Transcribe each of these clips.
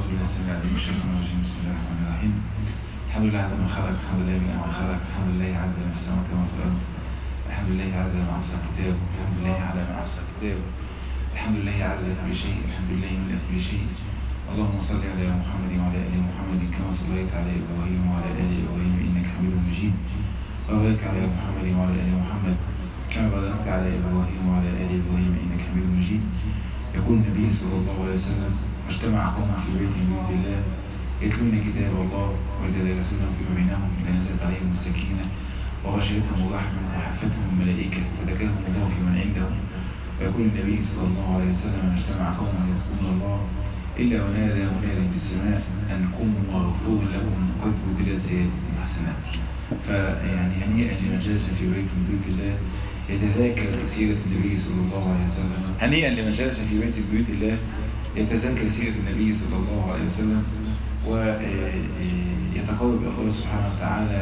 بالله السميع العليم من الشيطان الرجيم بسم الله الرحمن الرحيم الحمد لله على ما خلق الحمد لله من أمر خلق الحمد لله عدد ما في السماوات وما في الأرض الحمد لله عدد ما أحصى كتابه الحمد لله على ما أحصى كتابه الحمد لله عدد كل شيء الحمد لله من كل شيء اللهم صل على محمد وعلى آل محمد كما صليت على إبراهيم وعلى آل إبراهيم إنك حميد مجيد وبارك على محمد وعلى آل محمد كما باركت على إبراهيم وعلى آل إبراهيم إنك حميد مجيد يقول النبي صلى الله عليه وسلم اجتمع قوم في بيت من بيوت الله يتلون كتاب الله ويتدارسونه فيما بينهم فنزلت عليهم السكينة وغشيتهم الرحمة وحفتهم الملائكة وذكرهم الله في من عنده ويقول النبي صلى الله عليه وسلم اجتمع قوم يذكرون الله إلا ونادى منادي في السماء أن قوموا مغفور لكم قد بدلت سيئاتكم حسنات فيعني هنيئا لمن جلس في بيت من بيوت الله يتذاكر سيرة النبي صلى الله عليه وسلم هنيئا لمن جلس في بيت من بيوت الله يتذاكر سيرة النبي صلى الله عليه وسلم ويتقرب إلى الله سبحانه وتعالى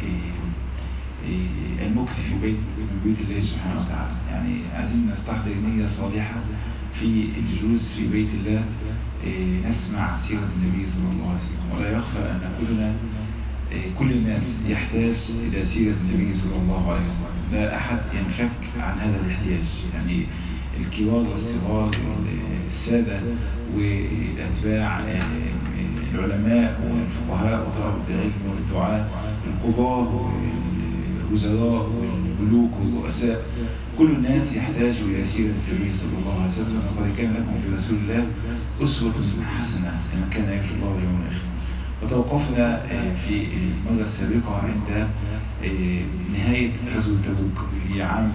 بالمكت في بيت من بيوت الله سبحانه وتعالى يعني عايزين نستحضر نية صالحة في الجلوس في بيت الله نسمع سيرة النبي صلى الله عليه وسلم ولا يخفى أن كلنا كل الناس يحتاج إلى سيرة النبي صلى الله عليه وسلم لا أحد ينفك عن هذا الاحتياج يعني الكبار والصغار السادة والأتباع العلماء والفقهاء وطلبة العلم والدعاء القضاة والوزراء والملوك والرؤساء كل الناس يحتاج إلى سيرة النبي صلى الله عليه وسلم وقد كان لكم في رسول الله أسوة حسنة لمن كان يرجو الله واليوم الآخر وتوقفنا في المرة السابقة عند نهاية غزوة تبوك في عام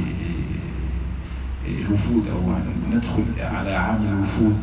الوفود أو ندخل على عام الوفود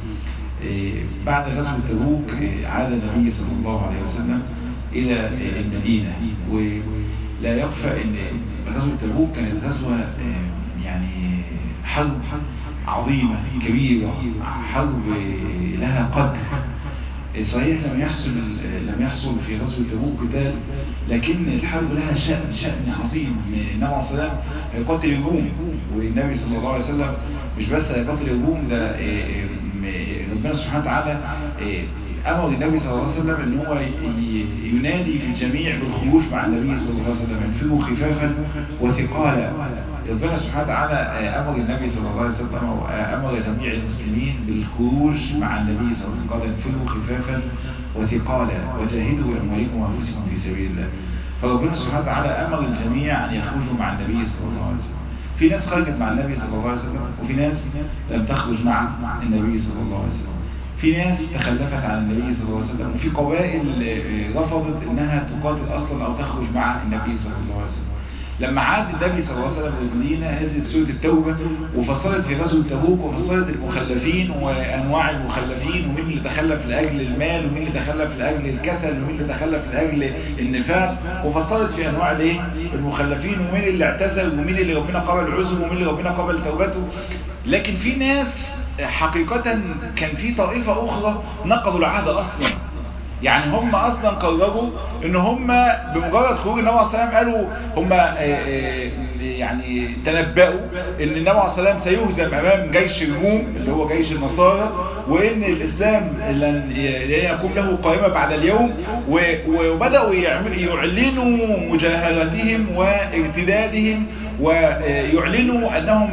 بعد غزوة تبوك عاد النبي صلى الله عليه وسلم إلى المدينة ولا يخفى أن غزوة تبوك كانت غزوة يعني حرب عظيمة كبيرة حرب لها قدر صحيح لم يحصل لم يحصل في غزوة تبوك قتال لكن الحرب لها شأن شأن عظيم النبي عليه الصلاة هيقاتل الروم والنبي صلى الله عليه وسلم مش بس هيقاتل الروم ده ربنا سبحانه وتعالى أمر النبي صلى الله عليه وسلم ان هو ينادي في الجميع بالخروج مع النبي صلى الله عليه وسلم انفروا خفافا وثقالا ربنا سبحانه وتعالى أمر النبي صلى الله عليه وسلم أمر جميع المسلمين بالخروج مع النبي صلى الله عليه وسلم قال انفروا خفافا وثقالا وجاهدوا بأموالكم وأنفسكم في سبيل الله فربنا سبحانه وتعالى أمر الجميع أن يخرجوا مع النبي صلى الله عليه وسلم في ناس خرجت مع النبي صلى الله عليه وسلم وفي ناس لم تخرج مع النبي صلى الله عليه وسلم في ناس تخلفت عن النبي صلى الله عليه وسلم وفي قبائل رفضت انها تقاتل اصلا او تخرج مع النبي صلى الله عليه وسلم لما عاد النبي صلى الله عليه وسلم المدينة نزلت سورة التوبة وفصلت في غزوة تبوك وفصلت المخلفين وأنواع المخلفين ومين اللي تخلف لأجل المال ومين اللي تخلف لأجل الكسل ومين اللي تخلف لأجل النفاق وفصلت في أنواع الايه المخلفين ومين اللي اعتزل ومين اللي ربنا قبل عزم ومين اللي ربنا قبل توبته لكن في ناس حقيقة كان في طائفة أخرى نقضوا العهد أصلا يعني هم اصلا قرروا ان هم بمجرد خروج النبي عليه السلام قالوا هم يعني تنبأوا ان النبي عليه السلام سيهزم امام جيش الروم اللي هو جيش النصارى وان الاسلام لن يكون له قائمة بعد اليوم وبدأوا يعلنوا مجاهرتهم وارتدادهم ويعلنوا انهم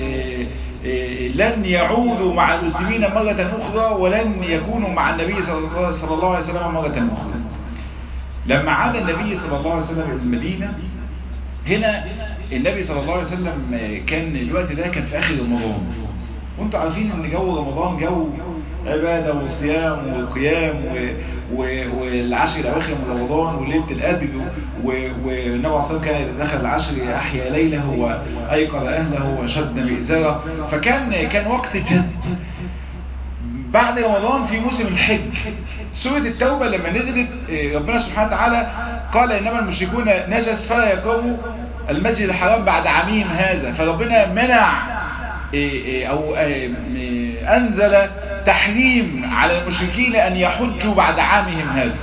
لن يعودوا مع المسلمين مرة أخرى ولن يكونوا مع النبي صلى الله عليه وسلم مرة أخرى لما عاد النبي صلى الله عليه وسلم المدينة هنا النبي صلى الله عليه وسلم كان الوقت ده كان في آخر رمضان وانتوا عارفين ان جو رمضان جو عبادة وصيام وقيام والعشر الأواخر من رمضان وليلة القدر والنبي عليه الصلاة كان يتدخل العشر أحيا ليله وأيقظ أهله وشد مئزره فكان كان وقت جد بعد رمضان في موسم الحج سورة التوبة لما نزلت ربنا سبحانه وتعالى قال إنما المشركون نجس فلا يقربوا المسجد الحرام بعد عامهم هذا فربنا منع أو أنزل تحريم على المشركين أن يحجوا بعد عامهم هذا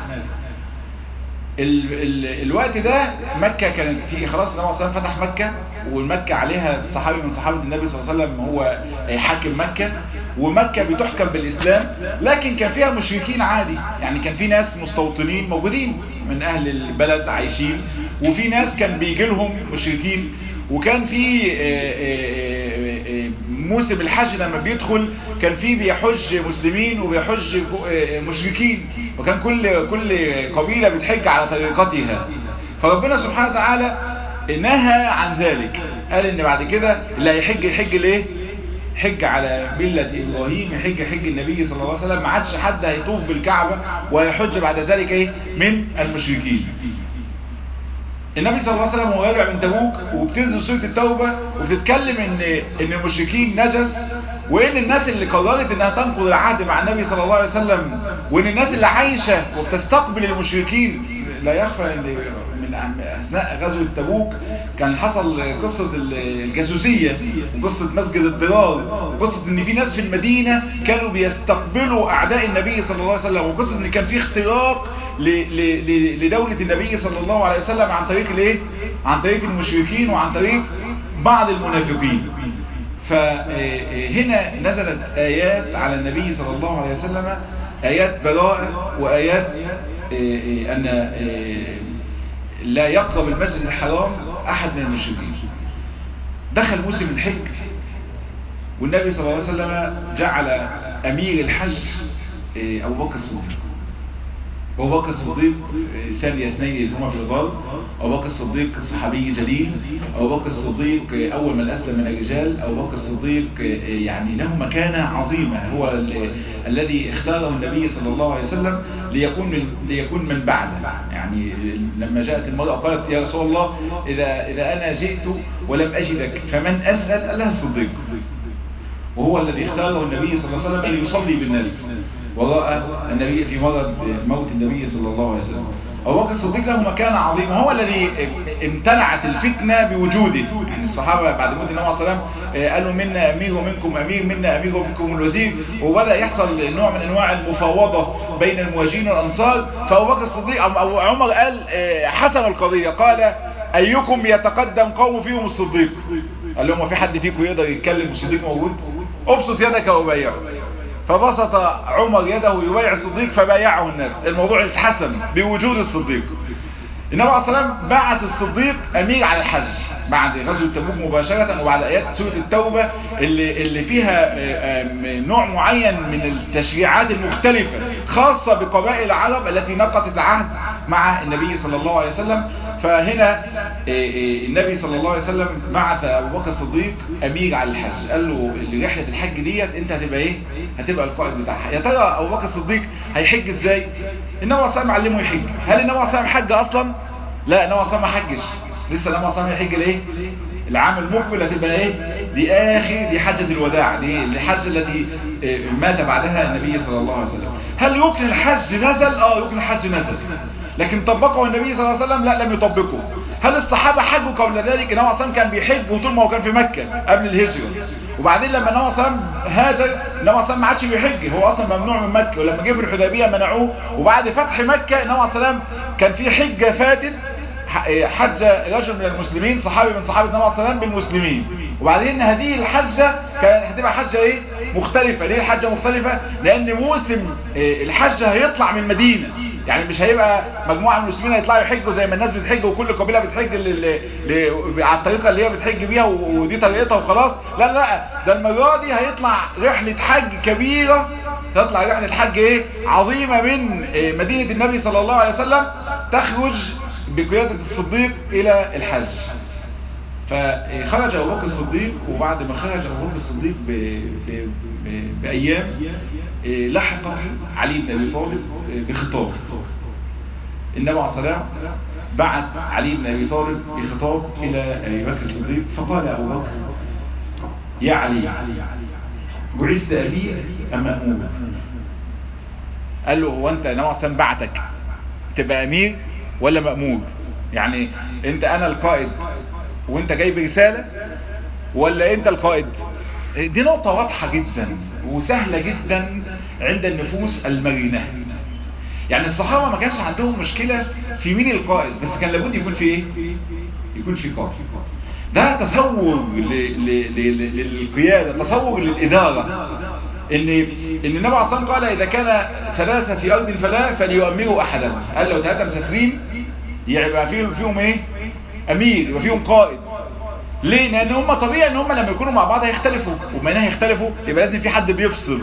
ال ال الوقت ده مكة كانت في خلاص النبي صلى الله عليه وسلم فتح مكة والمكة عليها صحابي من صحابة النبي صلى الله عليه وسلم هو حاكم مكة ومكة بتحكم بالإسلام لكن كان فيها مشركين عادي يعني كان في ناس مستوطنين موجودين من أهل البلد عايشين وفي ناس كان بيجي لهم مشركين وكان في موسم الحج لما بيدخل كان في بيحج مسلمين وبيحج مشركين وكان كل كل قبيلة بتحج على طريقتها فربنا سبحانه وتعالى نهى عن ذلك قال ان بعد كده اللي هيحج يحج ليه حج على ملة إبراهيم حج حج النبي صلى الله عليه وسلم ما عادش حد هيطوف بالكعبة ويحج بعد ذلك ايه من المشركين النبي صلى الله عليه وسلم وهو راجع من تبوك وبتنزل سورة التوبة وبتتكلم ان ان المشركين نجس وان الناس اللي قررت انها تنقض العهد مع النبي صلى الله عليه وسلم وان الناس اللي عايشة وبتستقبل المشركين لا يخفى ان من اثناء غزوة تبوك كان حصل قصة الجاسوسية وقصة مسجد الضرار وقصة ان في ناس في المدينة كانوا بيستقبلوا اعداء النبي صلى الله عليه وسلم وقصة ان كان في اختراق لدولة النبي صلى الله عليه وسلم عن طريق الايه عن طريق المشركين وعن طريق بعض المنافقين فهنا نزلت آيات على النبي صلى الله عليه وسلم آيات براءة وآيات أن لا يقرب المسجد الحرام أحد من المشركين دخل موسم الحج والنبي صلى الله عليه وسلم جعل أمير الحج أبو بكر الصديق أبو بكر الصديق ثاني اثنين إذ هما في الغار أبو بكر الصديق صحابي جليل أبو بكر الصديق أول من أسلم من الرجال أبو بكر الصديق يعني له مكانة عظيمة هو الذي اختاره النبي صلى الله عليه وسلم ليكون من ليكون من بعده يعني لما جاءت المرأة قالت يا رسول الله إذا إذا أنا جئت ولم أجدك فمن أسأل قال لها الصديق وهو الذي اختاره النبي صلى الله عليه وسلم أن يصلي بالناس وراء النبي في مرض موت النبي صلى الله عليه وسلم أبو بكر الصديق له مكانة عظيمة هو الذي امتنعت الفتنة بوجوده يعني الصحابة بعد موت النبي صلى الله عليه وسلم قالوا منا أمير ومنكم أمير منا أمير ومنكم الوزير وبدأ يحصل نوع من أنواع المفاوضة بين المهاجرين والأنصار فأبو بكر الصديق أو عمر قال حسم القضية قال أيكم يتقدم قوم فيهم الصديق قال لهم في حد فيكم يقدر يتكلم الصديق موجود ابسط يدك وبايعه فبسط عمر يده يبايع الصديق فبايعه الناس الموضوع اتحسم بوجود الصديق النبي عليه الصلاه بعث الصديق امير على الحج بعد غزوه تبوك مباشره وبعد ايات سوره التوبه اللي اللي فيها نوع معين من التشريعات المختلفه خاصه بقبائل العرب التي نقضت العهد مع النبي صلى الله عليه وسلم فهنا النبي صلى الله عليه وسلم بعث ابو بكر الصديق امير على الحج قال له رحله الحج ديت انت هتبقى ايه هتبقى القائد بتاعها يا ترى ابو بكر الصديق هيحج ازاي النبي صلى الله عليه وسلم علمه يحج هل النبي صلى الله عليه وسلم حج اصلا لا النبي صلى الله عليه وسلم ما حجش لسه النبي صلى الله عليه وسلم يحج الايه العام المقبل هتبقى ايه دي اخر دي حجة الوداع دي الحج التي مات بعدها النبي صلى الله عليه وسلم هل ركن الحج نزل اه ركن الحج نزل لكن طبقه النبي صلى الله عليه وسلم لا لم يطبقه هل الصحابة حجوا قبل ذلك النبي صلى كان بيحج وطول ما هو كان في مكة قبل الهجرة وبعدين لما النبي صلى هاجر النبي صلى ما عادش بيحج هو اصلا ممنوع من مكة ولما جه في الحديبية منعوه وبعد فتح مكة النبي صلى كان في حجة فاتت حج رجل من المسلمين صحابي من صحابة النبي صلى الله عليه وسلم بالمسلمين وبعدين هذه الحجة كانت هتبقى حجة ايه مختلفة ليه الحجة مختلفة لان موسم الحجة هيطلع من المدينة يعني مش هيبقى مجموعة من المسلمين هيطلعوا يحجوا زي ما الناس بتحج وكل قبيلة بتحج على الطريقة اللي هي بتحج بيها ودي طريقتها وخلاص لا لا ده المرة دي هيطلع رحلة حج كبيرة تطلع رحلة حج ايه عظيمة من مدينة النبي صلى الله عليه وسلم تخرج بقيادة الصديق الى الحج فخرج ابو بكر الصديق وبعد ما خرج ابو بكر الصديق ب... ب... ب... بايام لحق علي بن ابي طالب بخطاب النبي عليه الصلاه بعت علي بن ابي طالب بخطاب الى ابي بكر الصديق فقال ابو بكر يا علي بعثت ابي ام مامور قال له هو انت النبي عليه الصلاه بعتك تبقى امير ولا مامور يعني انت انا القائد وانت جايب رسالة ولا انت القائد دي نقطة واضحة جدا وسهلة جدا عند النفوس المرنة يعني الصحابة ما كانش عندهم مشكلة في مين القائد بس كان لابد يكون في ايه يكون في قائد ده تصور للقيادة تصور للإدارة ان ان النبي عليه الصلاه قال اذا كان ثلاثه في ارض فلا فليؤمروا احدهم قال لو ثلاثه مسافرين يبقى فيهم فيهم ايه امير يبقى فيهم قائد ليه لان هم طبيعي ان هم لما يكونوا مع بعض هيختلفوا وما هنا هيختلفوا يبقى لازم في حد بيفصل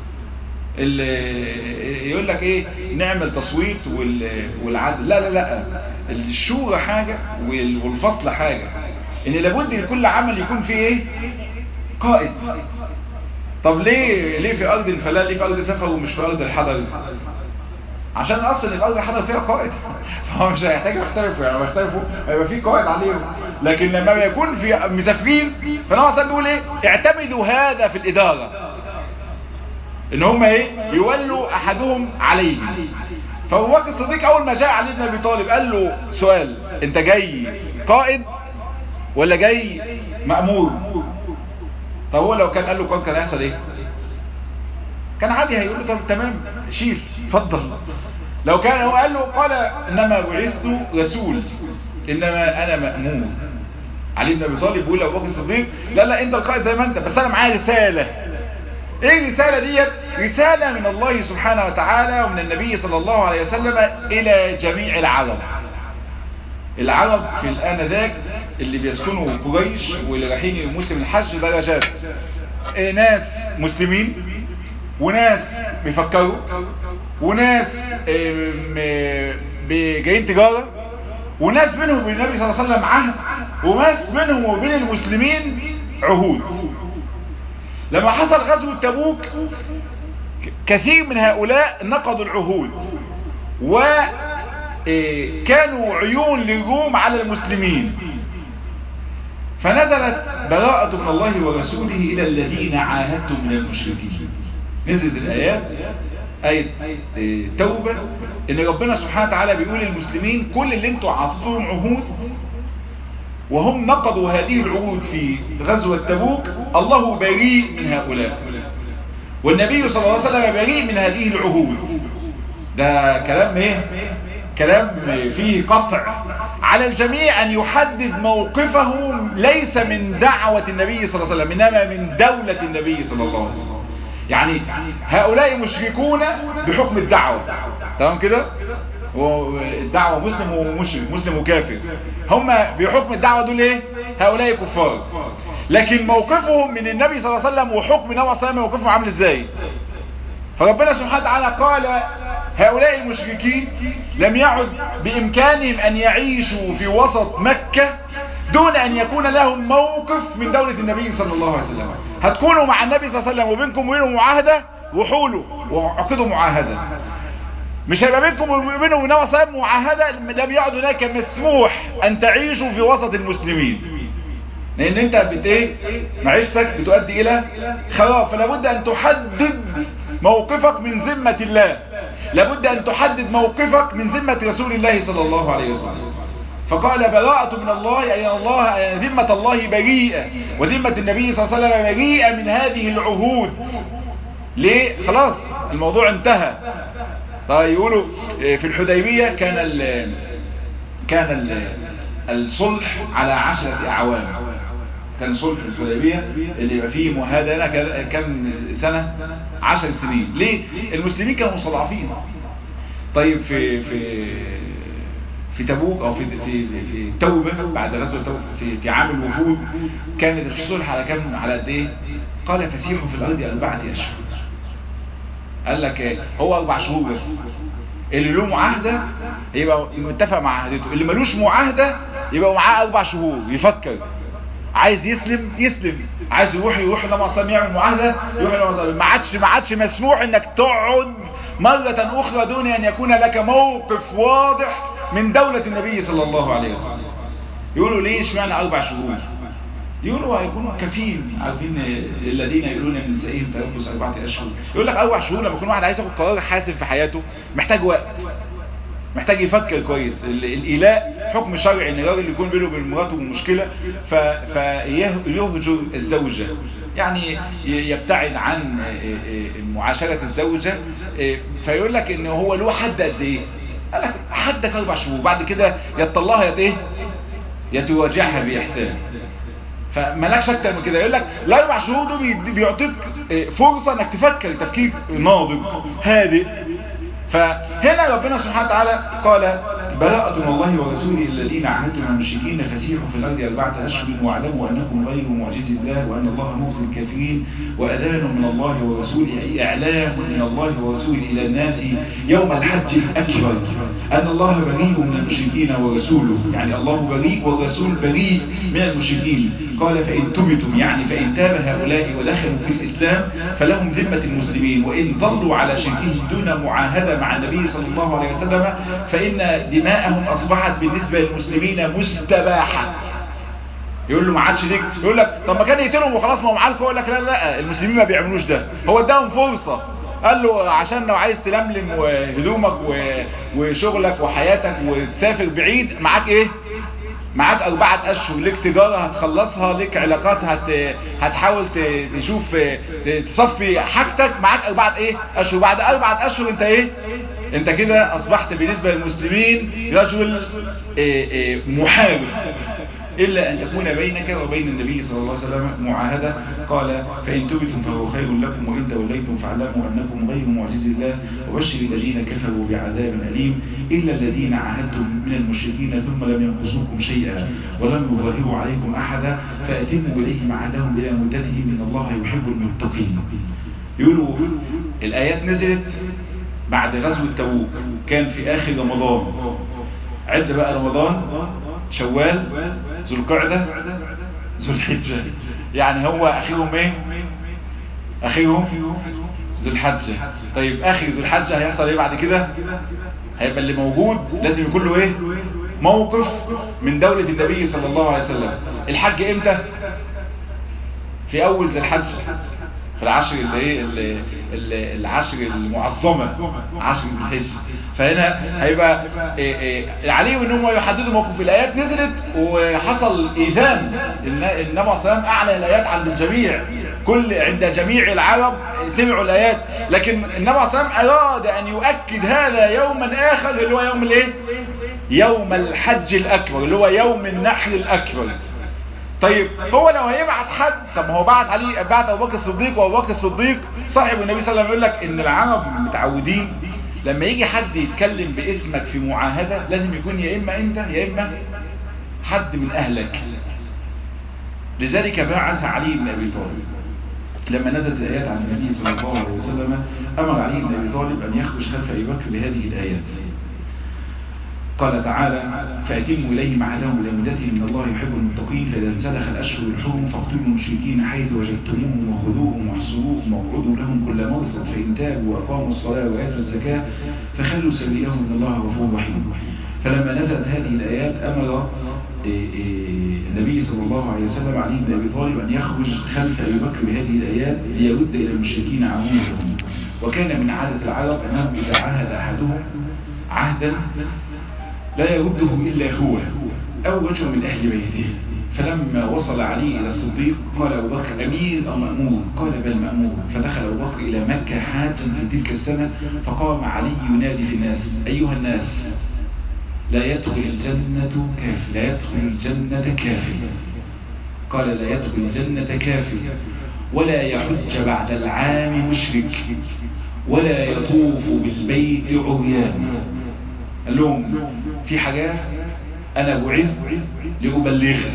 يقول لك ايه نعمل تصويت والعدل لا لا لا الشورى حاجة والفصل حاجة ان لابد لكل عمل يكون فيه ايه قائد طب ليه ليه في ارض الفلاة ليه في ارض سفر ومش في ارض الحضر عشان اصلا الارض الحضر فيها قائد فهو مش هيحتاج يختلفوا يعني يختلفوا هيبقى في قائد عليهم لكن لما يكون في مسافرين فنوع اصلا بيقول ايه اعتمدوا هذا في الاداره ان هم ايه يولوا احدهم عليه فابو بكر الصديق اول ما جاء علي بن ابي طالب قال له سؤال انت جاي قائد ولا جاي مأمور طب هو لو كان قال له قائد كان هيحصل ايه كان عادي هيقول له طب تمام شيل اتفضل لو كان هو قال له قال انما بعثت رسول انما انا مأمور علي بن ابي طالب بيقول لابو بكر الصديق لا لا انت القائد زي ما انت بس انا معايا رساله ايه الرسالة ديت رسالة من الله سبحانه وتعالى ومن النبي صلى الله عليه وسلم الى جميع العرب العرب في الان ذاك اللي بيسكنوا قريش واللي رايحين موسم الحج درجات إيه ناس مسلمين وناس بيفكروا وناس إيه جايين تجارة وناس منهم وبين النبي صلى الله عليه وسلم عهد وناس منهم وبين المسلمين عهود لما حصل غزوة تبوك كثير من هؤلاء نقضوا العهود وكانوا عيون للروم على المسلمين فنزلت براءة من الله ورسوله إلى الذين عاهدتم من المشركين نزلت الآيات آية توبة إن ربنا سبحانه وتعالى بيقول للمسلمين كل اللي انتوا عطتوهم عهود وهم نقضوا هذه العهود في غزوة تبوك الله بريء من هؤلاء والنبي صلى الله عليه وسلم بريء من هذه العهود ده كلام ايه كلام فيه قطع على الجميع ان يحدد موقفه ليس من دعوة النبي صلى الله عليه وسلم انما من دولة النبي صلى الله عليه وسلم يعني هؤلاء مشركون بحكم الدعوة تمام كده الدعوة مسلم ومشرك مسلم وكافر هم بحكم الدعوة دول ايه هؤلاء كفار لكن موقفهم من النبي صلى الله عليه وسلم وحكم النبي صلى الله عليه وسلم موقفهم عامل ازاي فربنا سبحانه وتعالى قال هؤلاء المشركين لم يعد بإمكانهم أن يعيشوا في وسط مكة دون أن يكون لهم موقف من دولة النبي صلى الله عليه وسلم هتكونوا مع النبي صلى الله عليه وسلم وبينكم وبينه معاهدة وحولوا وعقدوا معاهدة مش هيبقى بينكم وبينهم النبي صلى الله عليه وسلم معاهدة لم يعد هناك مسموح أن تعيشوا في وسط المسلمين لأن أنت بت إيه معيشتك بتؤدي إلى خراب فلا بد أن تحدد موقفك من ذمة الله لابد أن تحدد موقفك من ذمة رسول الله صلى الله عليه وسلم فقال براءة من الله أي الله ذمة الله بريئة وذمة النبي صلى الله عليه وسلم بريئة من هذه العهود ليه خلاص الموضوع انتهى طيب يقولوا في الحديبية كان ال كان ال الصلح على عشرة أعوام كان صلح الحديبية اللي يبقى فيه مهادنة كم سنة عشر سنين ليه المسلمين كانوا مستضعفين طيب في في في تبوك او في في في توبه بعد غزوه توبه في في عام الوفود كان الصلح على كم على قد ايه قال فسيحوا في الارض اربعه اشهر قال لك هو اربع شهور بس اللي له معاهده يبقى متفق مع عهدته اللي ملوش معاهده يبقى معاه اربع شهور يفكر عايز يسلم يسلم عايز يروح يروح لما اصلا يعمل معاهده يروح ما عادش ما عادش مسموح انك تقعد مره اخرى دون ان يكون لك موقف واضح من دولة النبي صلى الله عليه وسلم يقولوا ليه اشمعنى اربع شهور يقولوا هيكونوا كفين عارفين الذين يقولون من نسائهم تربص اربعة اشهر يقول لك اربع شهور لما يكون واحد عايز ياخد قرار حاسم في حياته محتاج وقت محتاج يفكر كويس الإلاء حكم شرعي ان الراجل يكون بينه وبين مراته مشكلة فيهجر الزوجة يعني يبتعد عن معاشرة الزوجة فيقول لك ان هو له حد قد ايه قال لك حدك اربع شهور بعد كده يطلعها يا ايه يتواجهها باحسان فمالكش اكتر من كده يقول لك الاربع شهور دول بيعطيك فرصة انك تفكر تفكير ناضج هادئ فهنا ربنا سبحانه وتعالى قال براءة من الله ورسوله الذين عاهدتم من المشركين فسيحوا في الأرض أربعة أشهر واعلموا أنكم غير معجز الله وأن الله مخزي الكافرين وأذان من الله ورسوله أي إعلام من الله ورسوله إلى الناس يوم الحج الأكبر أن الله بريء من المشركين ورسوله يعني الله بريء والرسول بريء من المشركين قال فإن تبتم يعني فإن تاب هؤلاء ودخلوا في الإسلام فلهم ذمة المسلمين وإن ظلوا على شركهم دون معاهدة مع النبي صلى الله عليه وسلم فإن دماءهم أصبحت بالنسبة للمسلمين مستباحة يقول له ما عادش ليك يقول لك طب ما كان يقتلهم وخلاص ما هو معاك يقول لك لا لا المسلمين ما بيعملوش ده هو اداهم فرصة قال له عشان لو عايز تلملم هدومك وشغلك وحياتك وتسافر بعيد معاك ايه معاك أربعة أشهر لك تجارة هتخلصها لك علاقات هت... هتحاول تشوف تصفي حاجتك معاك أربعة إيه أشهر بعد أربعة أشهر أنت إيه أنت كده أصبحت بالنسبة للمسلمين رجل إيه إيه محارب إلا أن تكون بينك وبين النبي صلى الله عليه وسلم معاهدة قال فإن تبتم فهو خير لكم وإن توليتم فاعلموا أنكم غير معجز الله وبشر الذين كفروا بعذاب أليم إلا الذين عاهدتم من المشركين ثم لم ينقصوكم شيئا ولم يظاهروا عليكم أحدا فأتموا إليهم عهدهم إلى مدتهم إن الله يحب المتقين يقولوا الآيات نزلت بعد غزوة تبوك كان في آخر رمضان عد بقى رمضان شوال ذو القعدة ذو الحجة يعني هو أخيهم ايه أخيهم ذو الحجة طيب أخي ذو الحجة هيحصل ايه بعد كده هيبقى اللي موجود لازم يكون له ايه موقف من دولة النبي صلى الله عليه وسلم الحج امتى في أول ذو الحجة في العشر اللي ايه العشر المعظمة عشر الحج فهنا هيبقى إيه إيه عليهم ان هم يحددوا موقف الايات نزلت وحصل ايذان النبي صلى الله عليه وسلم اعلى الايات عند الجميع كل عند جميع العرب سمعوا الايات لكن النبي صلى الله عليه وسلم اراد ان يؤكد هذا يوما اخر اللي هو يوم الايه يوم الحج الاكبر اللي هو يوم النحر الاكبر طيب هو لو هيبعت حد طب هو بعت عليه بعت ابو بكر الصديق وابو بكر الصديق صاحب النبي صلى الله عليه وسلم يقول لك ان العرب متعودين لما يجي حد يتكلم باسمك في معاهدة لازم يكون يا اما انت يا اما حد من اهلك لذلك بعث علي بن ابي طالب لما نزلت الايات عن النبي صلى الله عليه وسلم امر علي بن ابي طالب ان يخرج خلف ابي بكر بهذه الايات قال تعالى فأتموا إليهم عهدهم إلى مدتهم من الله يحب المتقين فإذا انسلخ الأشهر الحرم فاقتلوا المشركين حيث وجدتموهم وخذوهم واحصروهم واقعدوا لهم كل مرصد فإن تابوا وأقاموا الصلاة وآتوا الزكاة فخلوا سبيلهم إن الله غفور رحيم فلما نزلت هذه الآيات أمر النبي صلى الله عليه وسلم علي بن أبي طالب أن يخرج خلف أبي بكر بهذه الآيات ليرد إلى المشركين عهودهم وكان من عادة العرب أنهم إذا عاهد أحدهم عهدا لا يرده إلا هو أو رجل من أهل بيته فلما وصل علي إلى الصديق قال أبو بكر أمير أو مأمور قال بل مأمور فدخل أبو بكر إلى مكة حاجا في تلك السنة فقام علي ينادي في الناس أيها الناس لا يدخل الجنة كافر لا يدخل الجنة كافر قال لا يدخل الجنة كافر ولا يحج بعد العام مشرك ولا يطوف بالبيت عريان قال لهم في حاجات انا بعث لأبلغها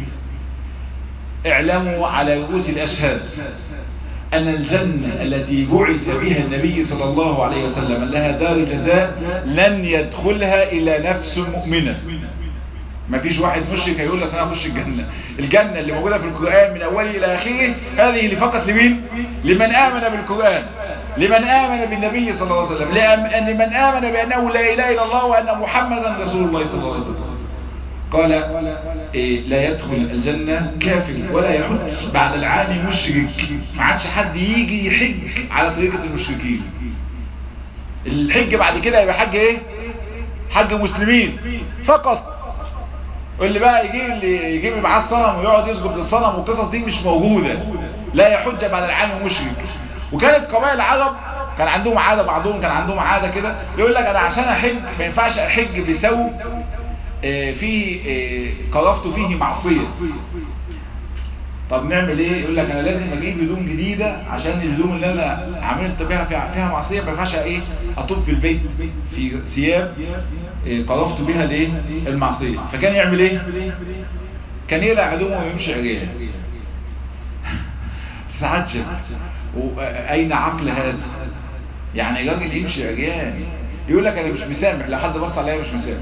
اعلموا على رؤوس الاشهاد ان الجنة التي بعث بها النبي صلى الله عليه وسلم لها دار جزاء لن يدخلها الا نفس مؤمنة ما فيش واحد مشرك هيقول لك انا اخش الجنة الجنة اللي موجودة في القرآن من اوله الى اخره هذه اللي فقط لمين لمن امن بالقرآن لمن آمن بالنبي صلى الله عليه وسلم لمن آمن بأنه لا إله إلا الله وأن محمدا رسول الله صلى الله عليه وسلم قال إيه لا يدخل الجنة كافر ولا يحج بعد العام مشرك ما عادش حد يجي يحج على طريقة المشركين الحج بعد كده يبقى حج ايه حج مسلمين فقط واللي بقى يجي اللي يجيب معاه الصنم ويقعد يسجد للصنم والقصص دي مش موجودة لا يحج بعد العام مشرك وكانت قبائل العرب كان عندهم عادة بعضهم كان عندهم عادة كده يقول لك انا عشان احج ما ينفعش احج بثوب فيه قرفت فيه معصية طب نعمل ايه يقول لك انا لازم اجيب هدوم جديدة عشان الهدوم اللي انا عملت بيها فيها, فيها معصية ما ينفعش ايه اطوف في البيت في ثياب إيه قرفت بها الايه المعصية فكان يعمل ايه كان يقلع هدومه ويمشي عريان تتعجب اين عقل هذا يعني راجل يمشي عريان يقول لك انا مش مسامح لو حد بص عليا مش مسامح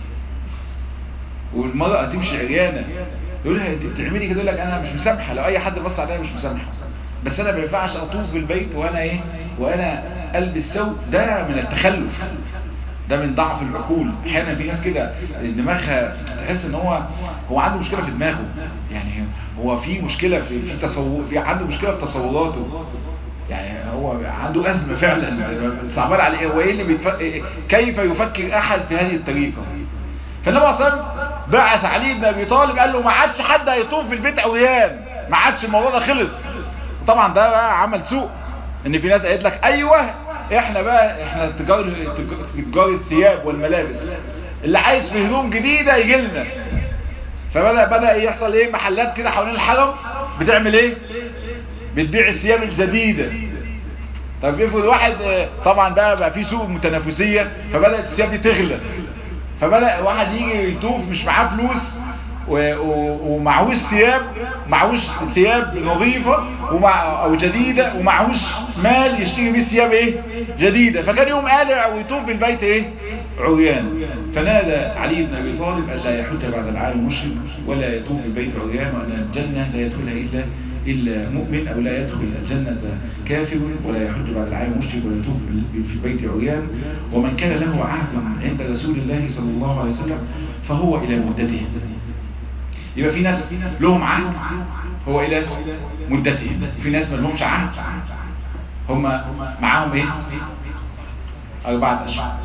والمرأة تمشي عريانة يقول لها تعملي كده يقول لك انا مش مسامحة لو اي حد بص عليا مش مسامحة بس انا ما ينفعش اطوف بالبيت وانا ايه وانا البس ثوب ده من التخلف ده من ضعف العقول احيانا في ناس كده دماغها تحس ان هو هو عنده مشكله في دماغه يعني هو في مشكله في في تصور في عنده مشكله في تصوراته يعني هو عنده ازمه فعلا صعبان عليه هو ايه اللي بيتف... كيف يفكر احد في هذه الطريقه فالنبي صلى الله عليه وسلم بعث علي بن ابي طالب قال له ما عادش حد هيطوف في البيت عريان ما عادش الموضوع ده خلص طبعا ده بقى عمل سوء ان في ناس قالت لك ايوه احنا بقى احنا تجار تجار الثياب والملابس اللي عايز في هدوم جديدة يجي لنا فبدأ بدأ يحصل ايه محلات كده حوالين الحرم بتعمل ايه بتبيع الثياب الجديدة طب افرض واحد طبعا بقى بقى في سوق متنافسية فبدأت الثياب دي تغلى فبدأ واحد يجي يطوف مش معاه فلوس ومعهوش ثياب معهوش ثياب نظيفة ومع او جديدة ومعهوش مال يشتري بيه ثياب ايه جديدة فكان يوم قالع ويطوف بالبيت ايه عريان فنادى علي بن ابي طالب الا يحج بعد العالم مشرك ولا يطوف بالبيت عريان وان الجنة لا يدخلها الا إلا مؤمن أو لا يدخل الجنة كافر ولا يحج بعد العالم مشرك ولا يطوف في البيت عريان ومن كان له عهد عند رسول الله صلى الله عليه وسلم فهو إلى مدته يبقى في ناس لهم عهد هو الى مدتهم في ناس ما لهمش عهد هم معاهم ايه اربعة اشهر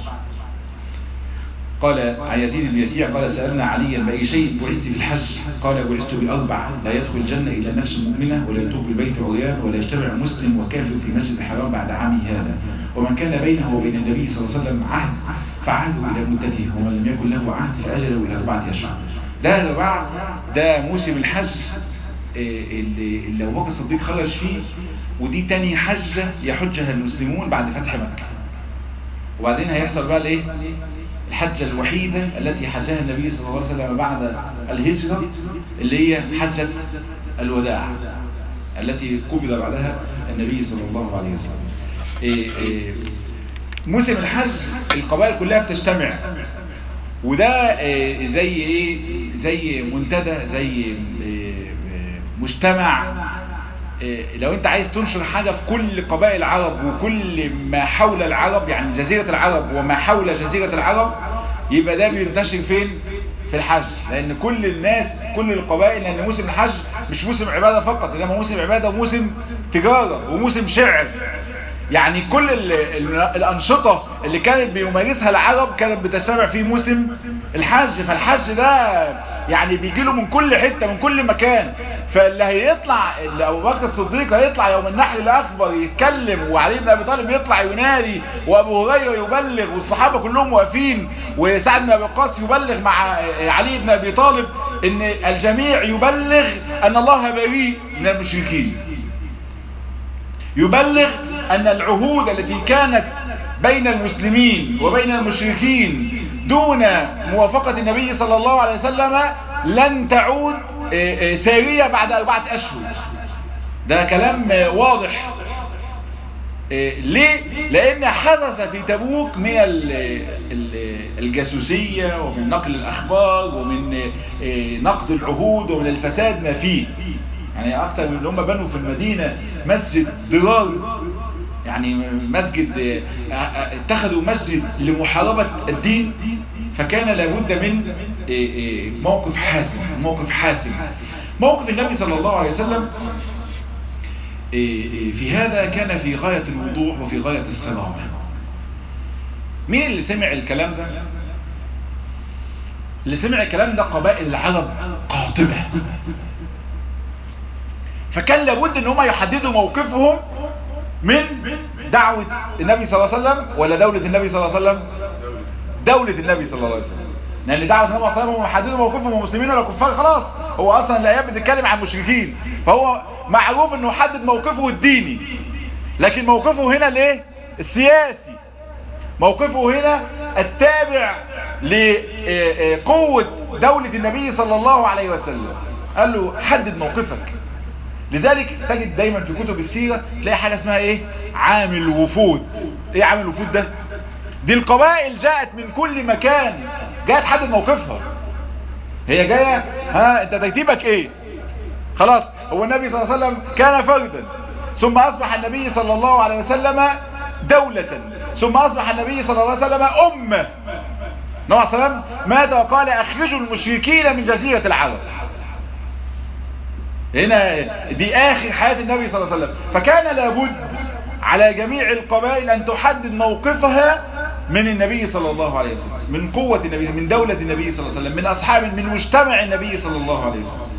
قال عن يزيد بن يتيع قال سألنا عليا بأي شيء بعثت في الحج قال بعثت بأربع لا يدخل الجنة إلا نفس مؤمنة ولا يطوف بالبيت عريان ولا يجتمع مسلم وكافر في مسجد الحرام بعد عامه هذا ومن كان بينه وبين النبي صلى الله عليه وسلم عهد فعهده إلى مدته ومن لم يكن له عهد فأجله إلى أربعة أشهر ده يا جماعة ده موسم الحج اللي, اللي أبو بكر الصديق خرج فيه ودي تاني حجة يحجها المسلمون بعد فتح مكة وبعدين هيحصل بقى الايه الحجة الوحيدة التي حجها النبي صلى الله عليه وسلم بعد الهجرة اللي هي حجة الوداع التي قبل بعدها النبي صلى الله عليه وسلم إيه إيه موسم الحج القبائل كلها بتجتمع وده إيه زي ايه زي منتدى زي مجتمع لو انت عايز تنشر حاجة في كل قبائل العرب وكل ما حول العرب يعني جزيرة العرب وما حول جزيرة العرب يبقى ده بينتشر فين في الحج لان كل الناس كل القبائل لان موسم الحج مش موسم عبادة فقط انما موسم عبادة وموسم تجارة وموسم شعر يعني كل ال ال الأنشطة اللي كانت بيمارسها العرب كانت بتجتمع في موسم الحج فالحج ده يعني بيجي له من كل حتة من كل مكان فاللي هيطلع اللي أبو بكر الصديق هيطلع يوم النحر الأكبر يتكلم وعلي بن أبي طالب يطلع ينادي وأبو هريرة يبلغ والصحابة كلهم واقفين وسعد بن أبي وقاص يبلغ مع علي بن أبي طالب إن الجميع يبلغ أن الله بريء من المشركين يبلغ أن العهود التي كانت بين المسلمين وبين المشركين دون موافقة النبي صلى الله عليه وسلم لن تعود سارية بعد أربعة أشهر ده كلام واضح ليه؟ لأن حدث في تبوك من الجاسوسية ومن نقل الأخبار ومن نقد العهود ومن الفساد ما فيه يعني أكثر من هم بنوا في المدينة مسجد ضرار يعني مسجد اتخذوا مسجد لمحاربة الدين فكان لابد من موقف حاسم موقف حاسم موقف النبي صلى الله عليه وسلم في هذا كان في غاية الوضوح وفي غاية السلامة مين اللي سمع الكلام ده اللي سمع الكلام ده قبائل العرب قاطبة فكان لابد ان هم يحددوا موقفهم من دعوة النبي صلى الله عليه وسلم ولا دولة النبي صلى الله عليه وسلم دولة النبي صلى الله عليه وسلم لان دعوة النبي صلى الله عليه وسلم هم حددوا موقفهم هم مسلمين ولا كفار خلاص هو اصلا الايات بتتكلم عن المشركين فهو معروف انه حدد موقفه الديني لكن موقفه هنا الايه السياسي موقفه هنا التابع لقوة دولة النبي صلى الله عليه وسلم قال له حدد موقفك لذلك تجد دايما في كتب السيرة تلاقي حاجة اسمها ايه عامل الوفود ايه عامل الوفود ده دي القبائل جاءت من كل مكان جاءت تحدد موقفها هي جاية ها انت ترتيبك ايه خلاص هو النبي صلى الله عليه وسلم كان فردا ثم اصبح النبي صلى الله عليه وسلم دولة ثم اصبح النبي صلى الله عليه وسلم امة نوع سلام ماذا وقال اخرجوا المشركين من جزيرة العرب هنا دي اخر حياة النبي صلى الله عليه وسلم فكان لابد على جميع القبائل ان تحدد موقفها من النبي صلى الله عليه وسلم من قوة النبي من دولة النبي صلى الله عليه وسلم من اصحاب من مجتمع النبي صلى الله عليه وسلم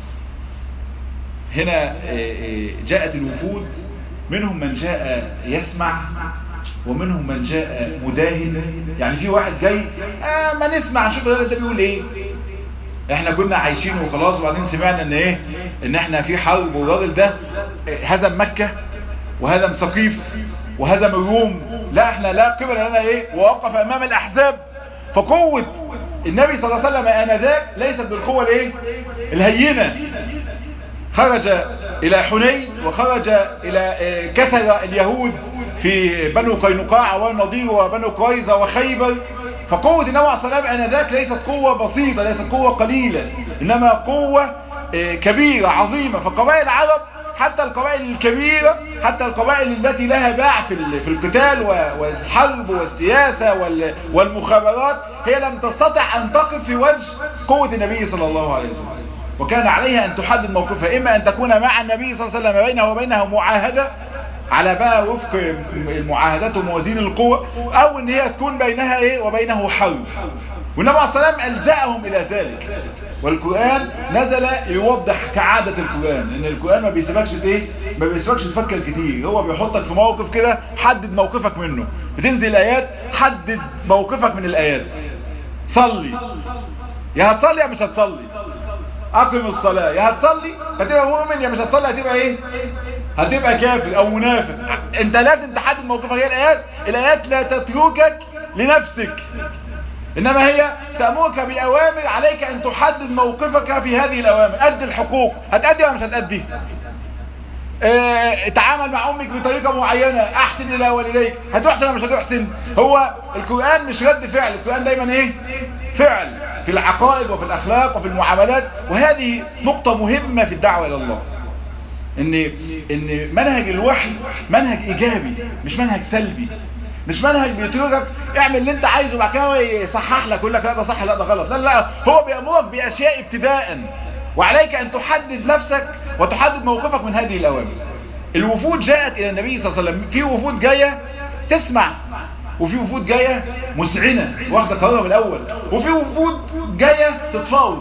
هنا جاءت الوفود منهم من جاء يسمع ومنهم من جاء مداهن يعني في واحد جاي آه ما نسمع نشوف الراجل ده بيقول ايه احنا كنا عايشين وخلاص وبعدين سمعنا ان ايه ان احنا في حرب والراجل ده هزم مكة وهزم سقيف وهزم الروم لا احنا لا قبل لنا ايه ووقف امام الاحزاب فقوة النبي صلى الله عليه وسلم انذاك ليست بالقوة الايه الهينة خرج الى حنين وخرج الى كثر اليهود في بنو قينقاع والنضير وبنو قريظة وخيبر فقوة النبي عليه الصلاة والسلام انذاك ليست قوة بسيطة ليست قوة قليلة انما قوة كبيرة عظيمة فقبائل العرب حتى القبائل الكبيرة حتى القبائل التي لها باع في القتال والحرب والسياسة والمخابرات هي لم تستطع ان تقف في وجه قوة النبي صلى الله عليه وسلم وكان عليها ان تحدد موقفها اما ان تكون مع النبي صلى الله عليه وسلم بينه وبينه معاهدة على بقى وفق المعاهدات وموازين القوة او ان هي تكون بينها ايه وبينه حرب والنبي عليه الصلاة والسلام ألجأهم إلى ذلك والقرآن نزل يوضح كعادة القرآن ان القرآن ما بيسيبكش ايه ما بيسيبكش تفكر كتير هو بيحطك في موقف كده حدد موقفك منه بتنزل آيات حدد موقفك من الآيات صلي يا هتصلي يا مش هتصلي اقم الصلاة يا هتصلي هتبقى مؤمن يا مش هتصلي هتبقى ايه هتبقى كافر او منافق انت لازم تحدد موقفك هي الايات الايات لا تتركك لنفسك انما هي تأمرك باوامر عليك ان تحدد موقفك في هذه الاوامر ادي الحقوق هتأدي ولا مش هتأدي اه تعامل مع امك بطريقة معينة احسن الى والديك هتحسن ولا مش هتحسن هو القرآن مش رد فعل القرآن دايما ايه فعل في العقائد وفي الاخلاق وفي المعاملات وهذه نقطة مهمة في الدعوة الى الله ان ان منهج الوحي منهج ايجابي مش منهج سلبي مش منهج بيتركك اعمل اللي انت عايزه وبعد كده يصحح لك يقول لك لا ده صح لا ده غلط لا لا هو بيامرك باشياء ابتداء وعليك ان تحدد نفسك وتحدد موقفك من هذه الاوامر الوفود جاءت الى النبي صلى الله عليه وسلم في وفود جايه تسمع وفي وفود جايه مسعنه واخده قرارها من الاول وفي وفود جايه تتفاوض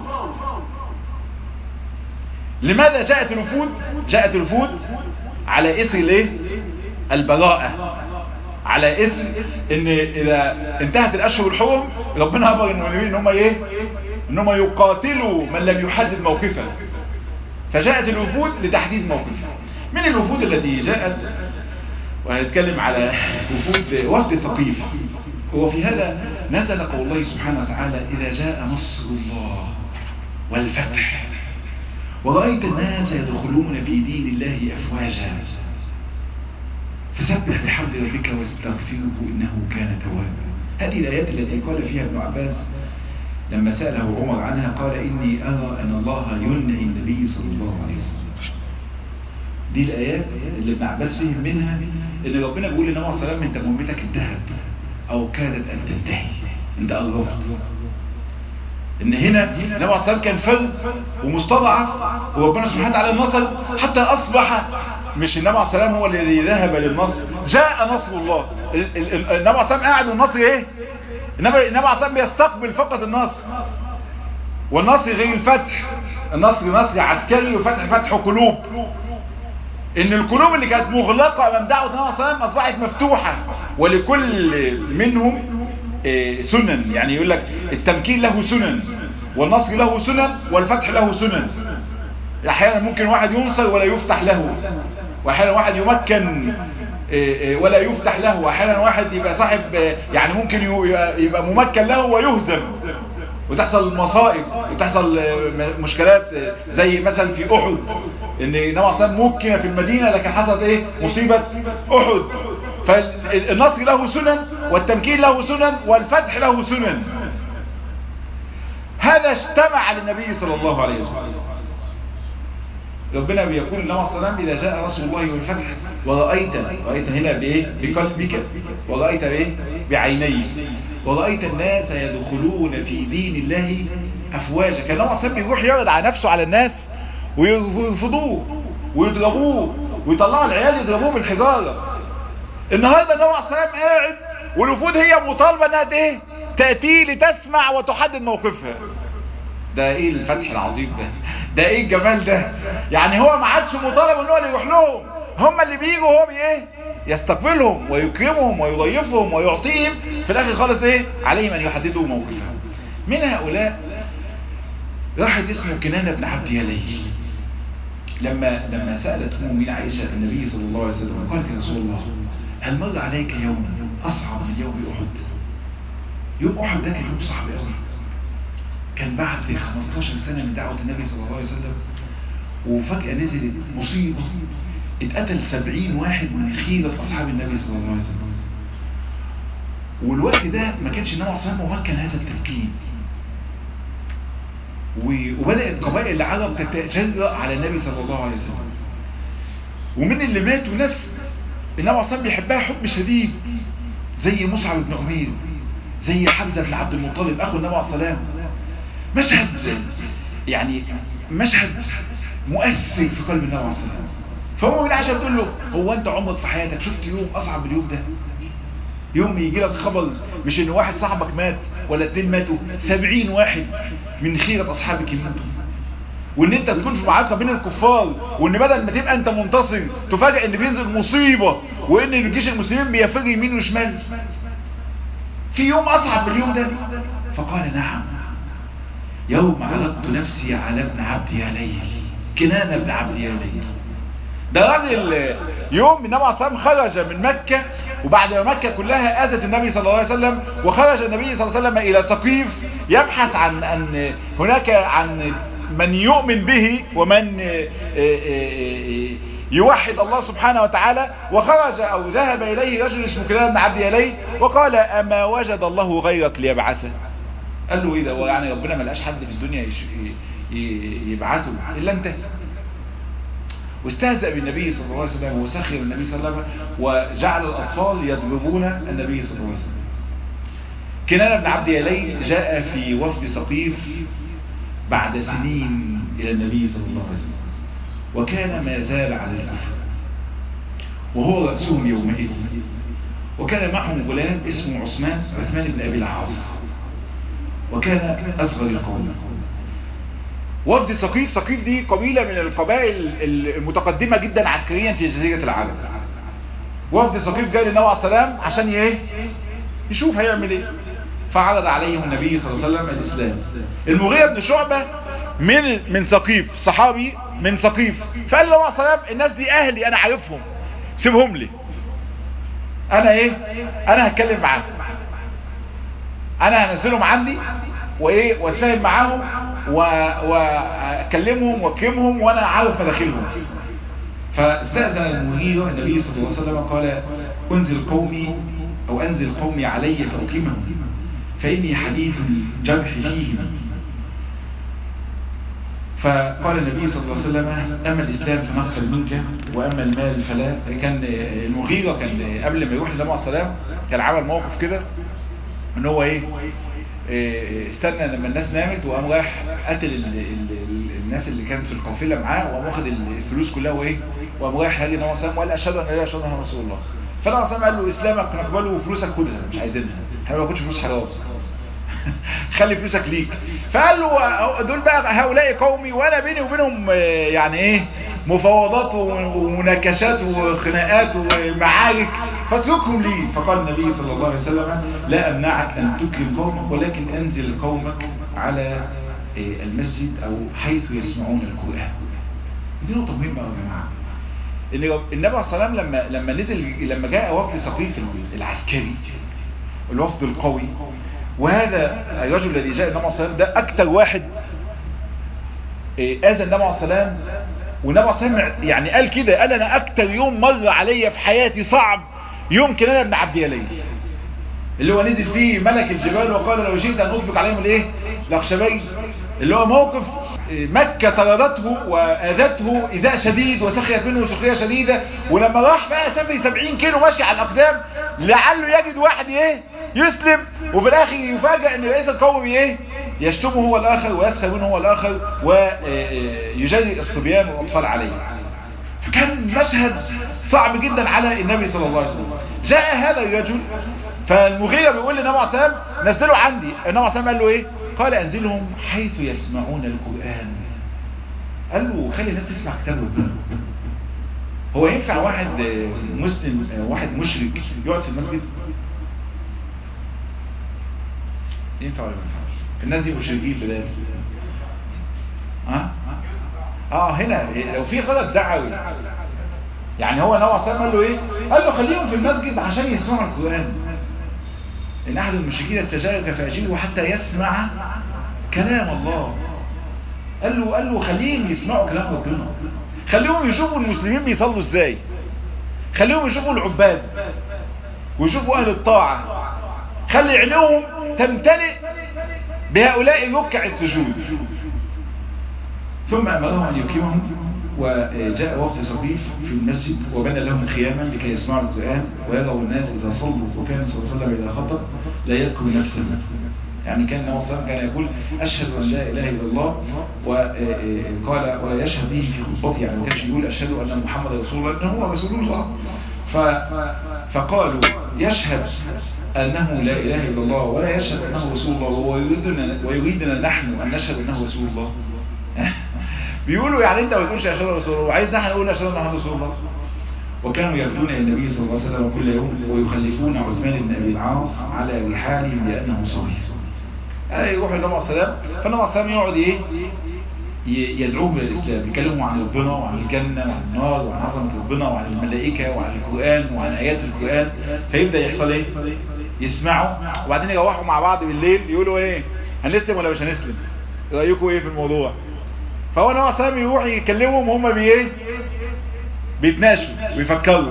لماذا جاءت الوفود جاءت الوفود على اسم الايه البراءه على اسم ان اذا انتهت الاشهر الحرم ربنا امر المؤمنين ان هم ايه ان هم يقاتلوا من لم يحدد موقفه فجاءت الوفود لتحديد موقفه من الوفود التي جاءت وهنتكلم على وفود وفد ثقيف هو في هذا نزل قول الله سبحانه وتعالى اذا جاء نصر الله والفتح ورأيت الناس يدخلون في دين الله أفواجا فسبح بحمد ربك واستغفره إنه كان توابا هذه الآيات التي قال فيها ابن عباس لما سأله عمر عنها قال إني أرى أن الله ينعي النبي صلى الله عليه وسلم دي الآيات اللي ابن عباس فهم منها إن ربنا بيقول للنبي صلى الله عليه وسلم أنت مهمتك انتهت أو كادت أن تنتهي أنت قربت ان هنا النبي عليه الصلاه كان فرد ومستضعف وربنا سبحانه وتعالى النصر حتى اصبح مش النبي عليه السلام هو الذي ذهب للنصر جاء نصر الله النبي عليه السلام قاعد والنصر ايه النبي النبي عليه السلام بيستقبل فقط النصر والنصر غير الفتح النصر نصر عسكري وفتح فتح قلوب ان القلوب اللي كانت مغلقه امام دعوه النبي عليه السلام اصبحت مفتوحه ولكل منهم سنن يعني يقول لك التمكين له سنن والنصر له سنن والفتح له سنن احيانا ممكن واحد ينصر ولا يفتح له واحيانا واحد يمكن ولا يفتح له واحيانا واحد يبقى صاحب يعني ممكن يبقى ممكن له ويهزم وتحصل مصائب وتحصل مشكلات زي مثلا في احد ان نوع صلى ممكن في المدينة لكن حصلت ايه مصيبة احد فالنصر له سنن والتمكين له سنن والفتح له سنن هذا اجتمع للنبي صلى الله عليه وسلم ربنا بيقول النبي صلى الله عليه وسلم إذا جاء رسول الله والفتح ورأيت رأيت هنا بإيه بقلبك ورأيت بإيه بعينيك ورأيت الناس يدخلون في دين الله أفواجا كان النبي صلى الله عليه وسلم يروح يعرض على نفسه على الناس ويرفضوه ويضربوه ويطلعوا العيال يضربوه بالحجارة النهاردة النبي صلى الله عليه وسلم قاعد والوفود هي مطالبة انها ايه تأتي لتسمع وتحدد موقفها ده ايه الفتح العظيم ده ده ايه الجمال ده يعني هو ما عادش مطالب ان هو اللي يروح لهم هم اللي بيجوا هو بايه يستقبلهم ويكرمهم ويضيفهم ويعطيهم في الاخر خالص ايه عليهم ان يحددوا موقفهم من هؤلاء واحد اسمه كنانة بن عبد يلي لما لما سألت أمي عائشة النبي صلى الله عليه وسلم قالت يا رسول الله هل مر عليك يوم أصعب من يوم أحد يوم أحد ده كان يوم صعب قوي كان بعد 15 سنة من دعوة النبي صلى الله عليه وسلم وفجأة نزلت مصيبة اتقتل 70 واحد من خيرة أصحاب النبي صلى الله عليه وسلم والوقت ده ما كانش النبي صلى الله عليه وسلم ممكن هذا التفكير وبدأت قبائل العرب تتجرأ على النبي صلى الله عليه وسلم ومن اللي ماتوا ناس النبي صلى الله عليه وسلم بيحبها حب شديد زي مصعب بن عمير زي حمزة بن عبد المطلب أخو النبي عليه السلام مشهد يعني مشهد مؤثر في قلب النبي عليه السلام فهو من عشان تقول له هو انت عمرك في حياتك شفت يوم اصعب من اليوم ده يوم يجي لك خبر مش ان واحد صاحبك مات ولا اتنين ماتوا سبعين واحد من خيرة اصحابك يموتوا وان انت تكون في معركة بين الكفار وان بدل ما تبقى انت منتصر تفاجئ ان بينزل مصيبة وان الجيش المسلمين بيفر يمين وشمال في يوم اصعب من اليوم ده فقال نعم يوم عرضت نفسي على ابن عبد يليل كنان ابن عبد يليل ده راجل يوم النبي عليه الصلاه خرج من مكة وبعد ما مكة كلها اذت النبي صلى الله عليه وسلم وخرج النبي صلى الله عليه وسلم الى سقيف يبحث عن ان هناك عن من يؤمن به ومن يوحد الله سبحانه وتعالى وخرج او ذهب اليه رجل اسمه كلاب بن عبد يلي وقال اما وجد الله غيرك ليبعثه قال له ايه ده هو يعني ربنا ما لقاش حد في الدنيا يبعثه الا انت واستهزأ بالنبي صلى الله عليه وسلم وسخر النبي صلى الله عليه وسلم وجعل الأطفال يضربون النبي صلى الله عليه وسلم كنان بن عبد يلي جاء في وفد سقيف بعد سنين إلى النبي صلى الله عليه وسلم وكان ما زال على الكفر وهو رأسهم يومئذ وكان معهم غلام اسمه عثمان عثمان بن أبي العاص وكان أصغر القوم وفد سقيف سقيف دي قبيلة من القبائل المتقدمة جدا عسكريا في جزيرة العرب وفد سقيف جاي للنبي عليه السلام عشان ايه يشوف هيعمل ايه فعرض عليهم النبي صلى الله عليه وسلم الاسلام المغيرة بن شعبة من من سقيف صحابي من سقيف فقال له عليه السلام الناس دي اهلي انا عارفهم سيبهم لي انا ايه انا هتكلم معاهم انا هنزلهم عندي وايه واتفاهم معاهم واكلمهم واكرمهم وانا عارف مداخلهم فاستأذن المغيرة النبي صلى الله عليه وسلم قال انزل قومي او انزل قومي علي فاقيمهم فاني حديث الجرح فيهم فقال النبي صلى الله عليه وسلم اما الاسلام فنقبل منك واما المال فلا كان المغيرة كان قبل ما يروح للنبي عليه السلام كان عمل موقف كده ان هو ايه استنى لما الناس نامت وقام رايح قتل ال ال ال الناس اللي كانت في القافله معاه وقام واخد الفلوس كلها وايه وقام رايح هاجي النبي صلى وقال اشهد ان لا اله الا الله رسول الله فالنبي صلى قال له اسلامك نقبله وفلوسك خدها مش عايزينها احنا ما بناخدش فلوس حرام خلي فلوسك ليك فقال له دول بقى هؤلاء قومي وانا بيني وبينهم يعني ايه مفاوضات ومناكشات وخناقات ومعارك فاتركهم لي فقال النبي صلى الله عليه وسلم لا امنعك ان تكرم قومك ولكن انزل قومك على المسجد او حيث يسمعون القرآن دي نقطة مهمة يا جماعة ان النبي عليه الصلاة والسلام لما لما نزل لما جاء وفد ثقيف العسكري الوفد القوي وهذا الرجل الذي جاء النبي عليه الصلاة والسلام ده اكتر واحد اذى النبي عليه الصلاة والسلام والنبي عليه الصلاة والسلام يعني قال كده قال انا اكتر يوم مر عليا في حياتي صعب يوم كان انا ابن عبد يليل اللي هو نزل فيه ملك الجبال وقال لو شئت ان اطبق عليهم الايه الاخشبين اللي هو موقف مكة طردته واذته ايذاء شديد وسخيت منه سخريه شديدة ولما راح بقى سافر 70 كيلو ماشي على الاقدام لعله يجد واحد ايه يسلم وفي الاخر يفاجئ ان رئيس القوم ايه يشتمه هو الاخر ويسخر منه هو الاخر ويجري الصبيان والاطفال عليه فكان مشهد صعب جدا على النبي صلى الله عليه وسلم جاء هذا الرجل فالمغيرة بيقول للنبي عليه السلام نزلوا عندي النبي عليه السلام قال له ايه قال انزلهم حيث يسمعون القرآن قال له خلي الناس تسمع كتاب ربنا هو ينفع واحد مسلم واحد مشرك يقعد في المسجد ينفع ولا ما ينفعش الناس دي مشركين بلاد ها اه هنا لو في غلط دعوي يعني هو نوع سلام قال له ايه قال له خليهم في المسجد عشان يسمعوا القرآن ان احد المشركين استجارك فاجيبه حتى يسمع كلام الله قال له قال له خليهم يسمعوا كلام ربنا خليهم يشوفوا المسلمين بيصلوا ازاي خليهم يشوفوا العباد ويشوفوا اهل الطاعة خلي عينهم تمتلئ بهؤلاء ركع السجود ثم امرهم ان يقيمهم وجاء وقت صفيف في المسجد وبنى لهم خياما لكي يسمعوا القرآن ويروا الناس إذا صلوا وكان صلى الله عليه وسلم إذا خطب لا يذكر نفسه يعني كان النبي صلى الله عليه وسلم كان يقول أشهد أن لا إله إلا الله وقال ويشهد به في خطبته يعني ما كانش يقول أشهد أن محمد رسول الله إنه هو رسول الله ف فقالوا يشهد أنه لا إله إلا الله ولا يشهد أنه رسول الله ويريدنا, ويريدنا نحن أن نشهد أنه رسول الله بيقولوا يعني انت ما بتقولش اشهد رسول الله وعايز نحن نقول اشهد ان محمد رسول الله وكانوا يغدون الى النبي صلى الله عليه وسلم كل يوم ويخلفون عثمان بن ابي العاص على رحالهم لانه صغير اي يروح النبي عليه السلام فالنبي عليه السلام يقعد ايه يدعوهم الى الاسلام يكلموا عن ربنا وعن الجنه وعن النار وعن عظمه ربنا وعن الملائكه وعن القران وعن ايات القران فيبدا يحصل ايه يسمعوا وبعدين يروحوا مع بعض بالليل يقولوا ايه هنسلم ولا مش هنسلم رايكم ايه في الموضوع فهو نوع سلام يروح يكلمهم وهم بايه بيتناشوا ويفكروا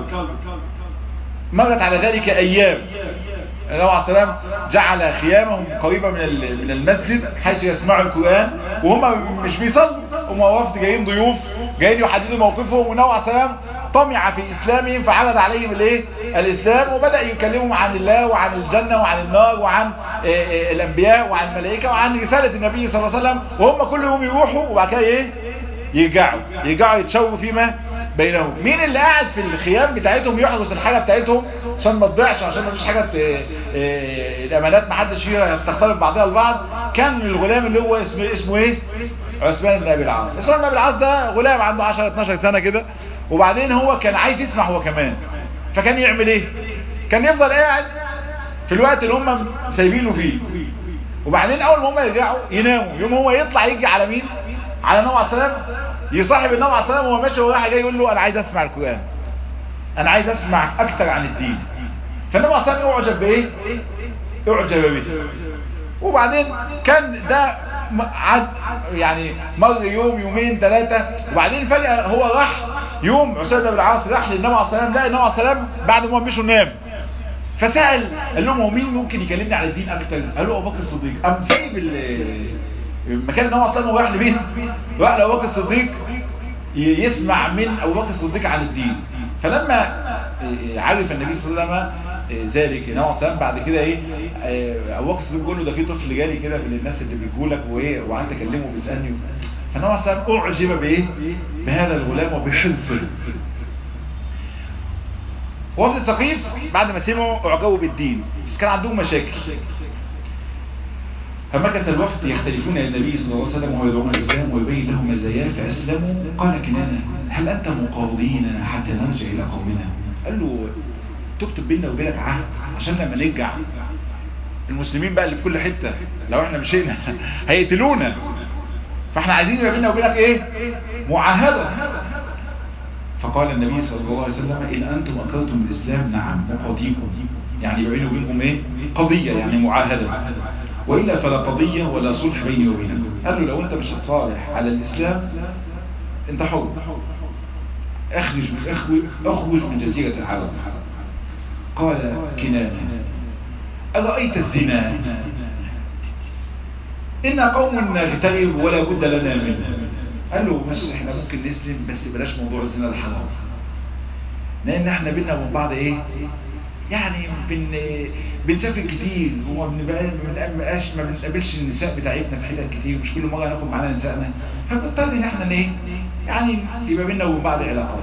مرت على ذلك ايام نوع السلام جعل خيامهم قريبة من من المسجد حيث يسمعوا القرآن وهم مش بيصلوا هم وفد جايين ضيوف جايين يحددوا موقفهم ونوع السلام طمع في اسلامهم فعرض عليهم الايه الاسلام وبدأ يكلمهم عن الله وعن الجنة وعن النار وعن الانبياء وعن الملائكة وعن رسالة النبي صلى الله عليه وسلم وهم كل يوم يروحوا وبعد كده ايه يرجعوا يرجعوا يتشوفوا فيما بينهم مين اللي قاعد في الخيام بتاعتهم يحرس الحاجة بتاعتهم عشان ما تضيعش عشان ما فيش حاجة الامانات ما حدش فيها تختلط بعضها البعض كان الغلام اللي هو اسمه اسمه ايه عثمان بن ابي العاص عثمان بن ابي العاص ده غلام عنده 10 12 سنة كده وبعدين هو كان عايز يسمع هو كمان فكان يعمل ايه كان يفضل قاعد في الوقت اللي هم سايبينه فيه وبعدين اول ما هم يرجعوا يناموا يوم هو يطلع يجي على مين على النبي عليه السلام يصاحب النبي عليه السلام وهو ماشي ورايح جاي يقول له انا عايز اسمع القران انا عايز اسمع اكتر عن الدين فالنبي عليه السلام اعجب بايه اعجب به وبعدين كان ده عد يعني مر يوم يومين ثلاثة وبعدين فجأة هو راح يوم عسيد بن العاص راح للنبي عليه السلام لقى النبي عليه السلام بعد ما مشوا نام فسأل قال لهم هو مين ممكن يكلمني عن الدين اكتر قالوا ابو بكر الصديق قام سايب مكان النبي عليه السلام وراح لبيت راح لابو بكر الصديق يسمع من ابو بكر الصديق عن الدين فلما عرف النبي صلى الله عليه وسلم ذلك النبي عليه السلام بعد كده ايه ابو بكر الصديق بيقول له ده في طفل جالي كده من الناس اللي بيجوا لك وايه وقعدت اكلمه بيسالني فالنبي عليه السلام اعجب بايه بهذا الغلام وبحرصه وفد الثقيف بعد ما سمعوا اعجبوا بالدين بس كان عندهم مشاكل فمكث الوفد يختلفون الى النبي صلى الله عليه وسلم وهو يدعون الاسلام ويبين لهم مزاياه فاسلموا قال كنانه هل انت مقاضينا حتى نرجع الى قومنا قال له تكتب بيننا وبينك عهد عشان لما نرجع المسلمين بقى اللي في كل حتة لو احنا مشينا هيقتلونا فاحنا عايزين يبقى بيننا وبينك ايه معاهدة فقال النبي صلى الله عليه وسلم إن أنتم أنكرتم الإسلام نعم نقاضيكم يعني يبقى بيني وبينكم ايه قضية يعني معاهدة وإلا فلا قضية ولا صلح بيني وبينك قال له لو أنت مش هتصالح على الإسلام أنت حر اخرج من اخرج, أخرج من جزيرة العرب قال كنانة أرأيت الزنا إن قوم نغترب ولا بد لنا منه قال له بس احنا ممكن نسلم بس بلاش موضوع الزنا الحرام لان احنا بينا وبين بعض ايه يعني بن بنسافر كتير وما بنبقاش ما بنقابلش النساء بتاعتنا في حتت كتير مش كل مره ناخد معانا نسائنا فبنضطر ان احنا ايه يعني يبقى بينا وبين بعض علاقات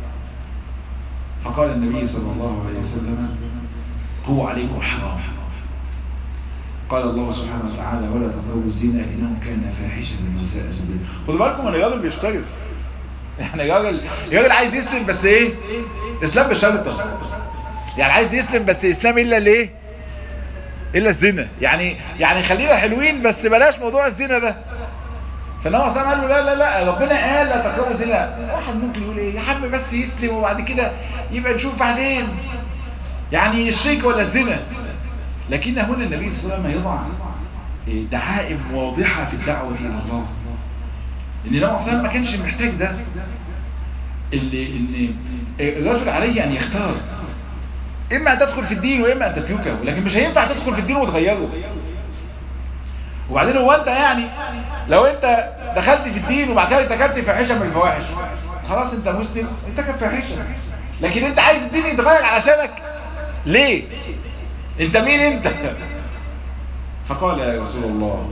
فقال النبي صلى الله عليه وسلم هو عليكم حرام قال الله سبحانه وتعالى ولا تقربوا الزنا انه كان فاحشة وساء سبيلا خدوا بالكم ان الراجل بيشترط يعني الراجل الراجل عايز يسلم بس ايه اسلام بشرطه يعني عايز يسلم بس اسلام الا الايه الا الزنا يعني يعني خلينا حلوين بس بلاش موضوع الزنا ده فالنبي صلى قال له لا لا لا ربنا قال لا تقربوا الزنا واحد ممكن يقول ايه يا عم بس يسلم وبعد كده يبقى نشوف بعدين يعني الشرك ولا الزنا لكن هنا النبي صلى الله عليه وسلم يضع دعائم واضحة في الدعوة إلى الله إن النبي صلى الله عليه وسلم ما كانش محتاج ده اللي إن الرجل عليه أن يختار إما أن تدخل في الدين وإما أن تتركه لكن مش هينفع تدخل في الدين وتغيره وبعدين هو أنت يعني لو أنت دخلت في الدين وبعد كده ارتكبت فاحشة من الفواحش خلاص أنت مسلم ارتكب فاحشة لكن أنت عايز الدين يتغير علشانك ليه انت مين انت فقال يا رسول الله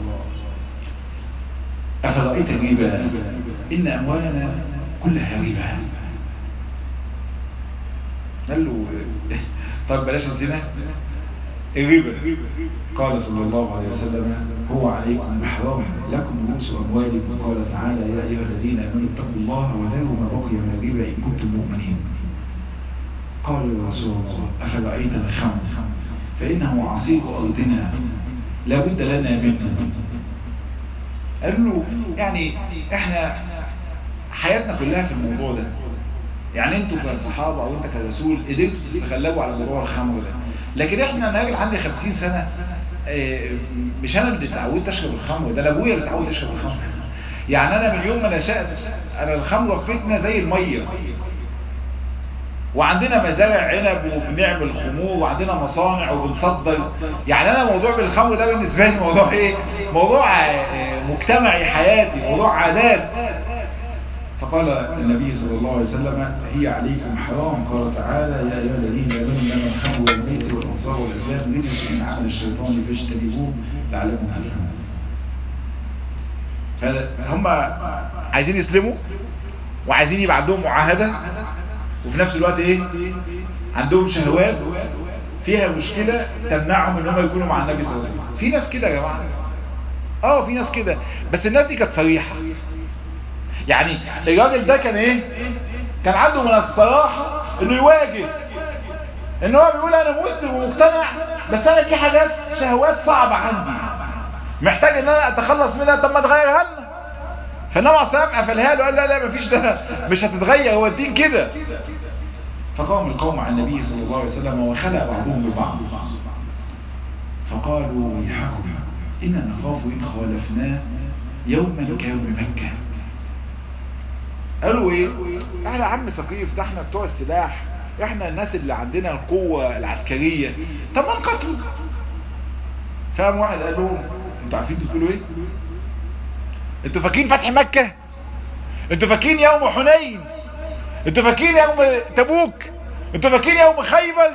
أفرأيت الربا إن أموالنا كلها ربا قال له طب بلاش الزنا الربا قال صلى الله عليه وسلم هو عليكم حرام لكم رؤوس أموالكم قال تعالى يا أيها الذين آمنوا اتقوا الله وذروا ما بقي من الربا إن كنتم مؤمنين قالوا يا رسول الله أفرأيت الخمر فإنه عصير أرضنا لا بد لنا منه قال له يعني احنا حياتنا كلها في الموضوع ده يعني انتوا كصحابة او انت كرسول قدرتوا تتغلبوا على موضوع الخمر ده لكن احنا انا راجل عندي 50 سنة مش انا اللي اتعودت اشرب الخمر ده انا ابويا اللي اتعود يشرب الخمر يعني انا من يوم ما نشأت انا الخمر في فتنة زي المية وعندنا مزارع عنب وبنعمل خمور وعندنا مصانع وبنصدر يعني انا موضوع بالخمر ده بالنسبه لي موضوع ايه موضوع مجتمعي حياتي موضوع عادات فقال النبي صلى الله عليه وسلم هي عليكم حرام قال تعالى يا ايها الذين امنوا انما الخمر والميسر والانصار والازلام رجس من عمل الشيطان فاجتنبوه لعلكم تفلحون هم عايزين يسلموا وعايزين يبقى عندهم معاهده وفي نفس الوقت ايه عندهم شهوات فيها مشكلة تمنعهم ان هم يكونوا مع النبي صلى الله عليه وسلم في ناس كده يا جماعة اه في ناس كده بس الناس دي كانت صريحة يعني الراجل ده كان ايه كان عنده من الصراحة انه يواجه ان هو بيقول انا مسلم ومقتنع بس انا في حاجات شهوات صعبة عندي محتاج ان انا اتخلص منها طب ما تغيرها لنا فالنبي عليه الصلاه والسلام قفلها له قال لا لا مفيش ده مش هتتغير هو الدين كده فقام القوم على النبي صلى الله عليه وسلم وخلى بعضهم ببعض فقالوا ويحكم إننا نخاف إن خالفناه يوما كيوم مكة قالوا ايه احنا عم سقيف ده احنا بتوع السلاح احنا الناس اللي عندنا القوة العسكرية طب ما نقتل فقام واحد قال لهم انتوا عارفين بتقولوا ايه انتوا فاكرين فتح مكة انتوا فاكرين يوم حنين انتوا فاكرين يوم تبوك انتوا فاكرين يوم خيبر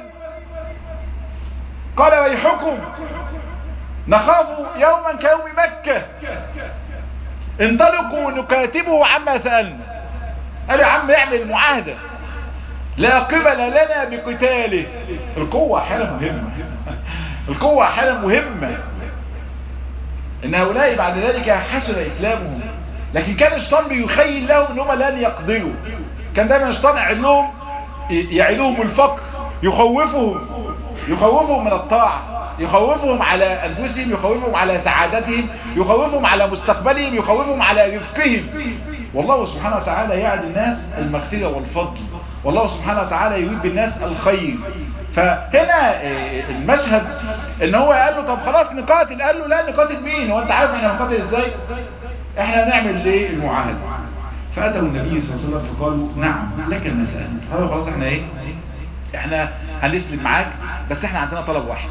قال ويحكم نخاف يوما كيوم مكة انطلقوا نكاتبه عما سألنا قال يا عم اعمل معاهدة لا قبل لنا بقتاله القوة احيانا مهمة القوة احيانا مهمة ان هؤلاء بعد ذلك حسن اسلامهم لكن كان الشيطان بيخيل لهم ان هم لن يقدروا كان دايما الشيطان يعد لهم يعدهم الفقر يخوفهم يخوفهم من الطاعة يخوفهم على أنفسهم يخوفهم على سعادتهم يخوفهم على مستقبلهم يخوفهم على رزقهم والله سبحانه وتعالى يعد الناس المغفرة والفضل والله سبحانه وتعالى يريد بالناس الخير فهنا المشهد ان هو قال له طب خلاص نقاتل قال له لا نقاتل مين هو انت عارف احنا نقاتل ازاي احنا هنعمل ليه المعاهدة فأتوا النبي صلى الله عليه وسلم فقالوا نعم لك المسألة قالوا خلاص احنا ايه احنا هنسلم معاك بس احنا عندنا طلب واحد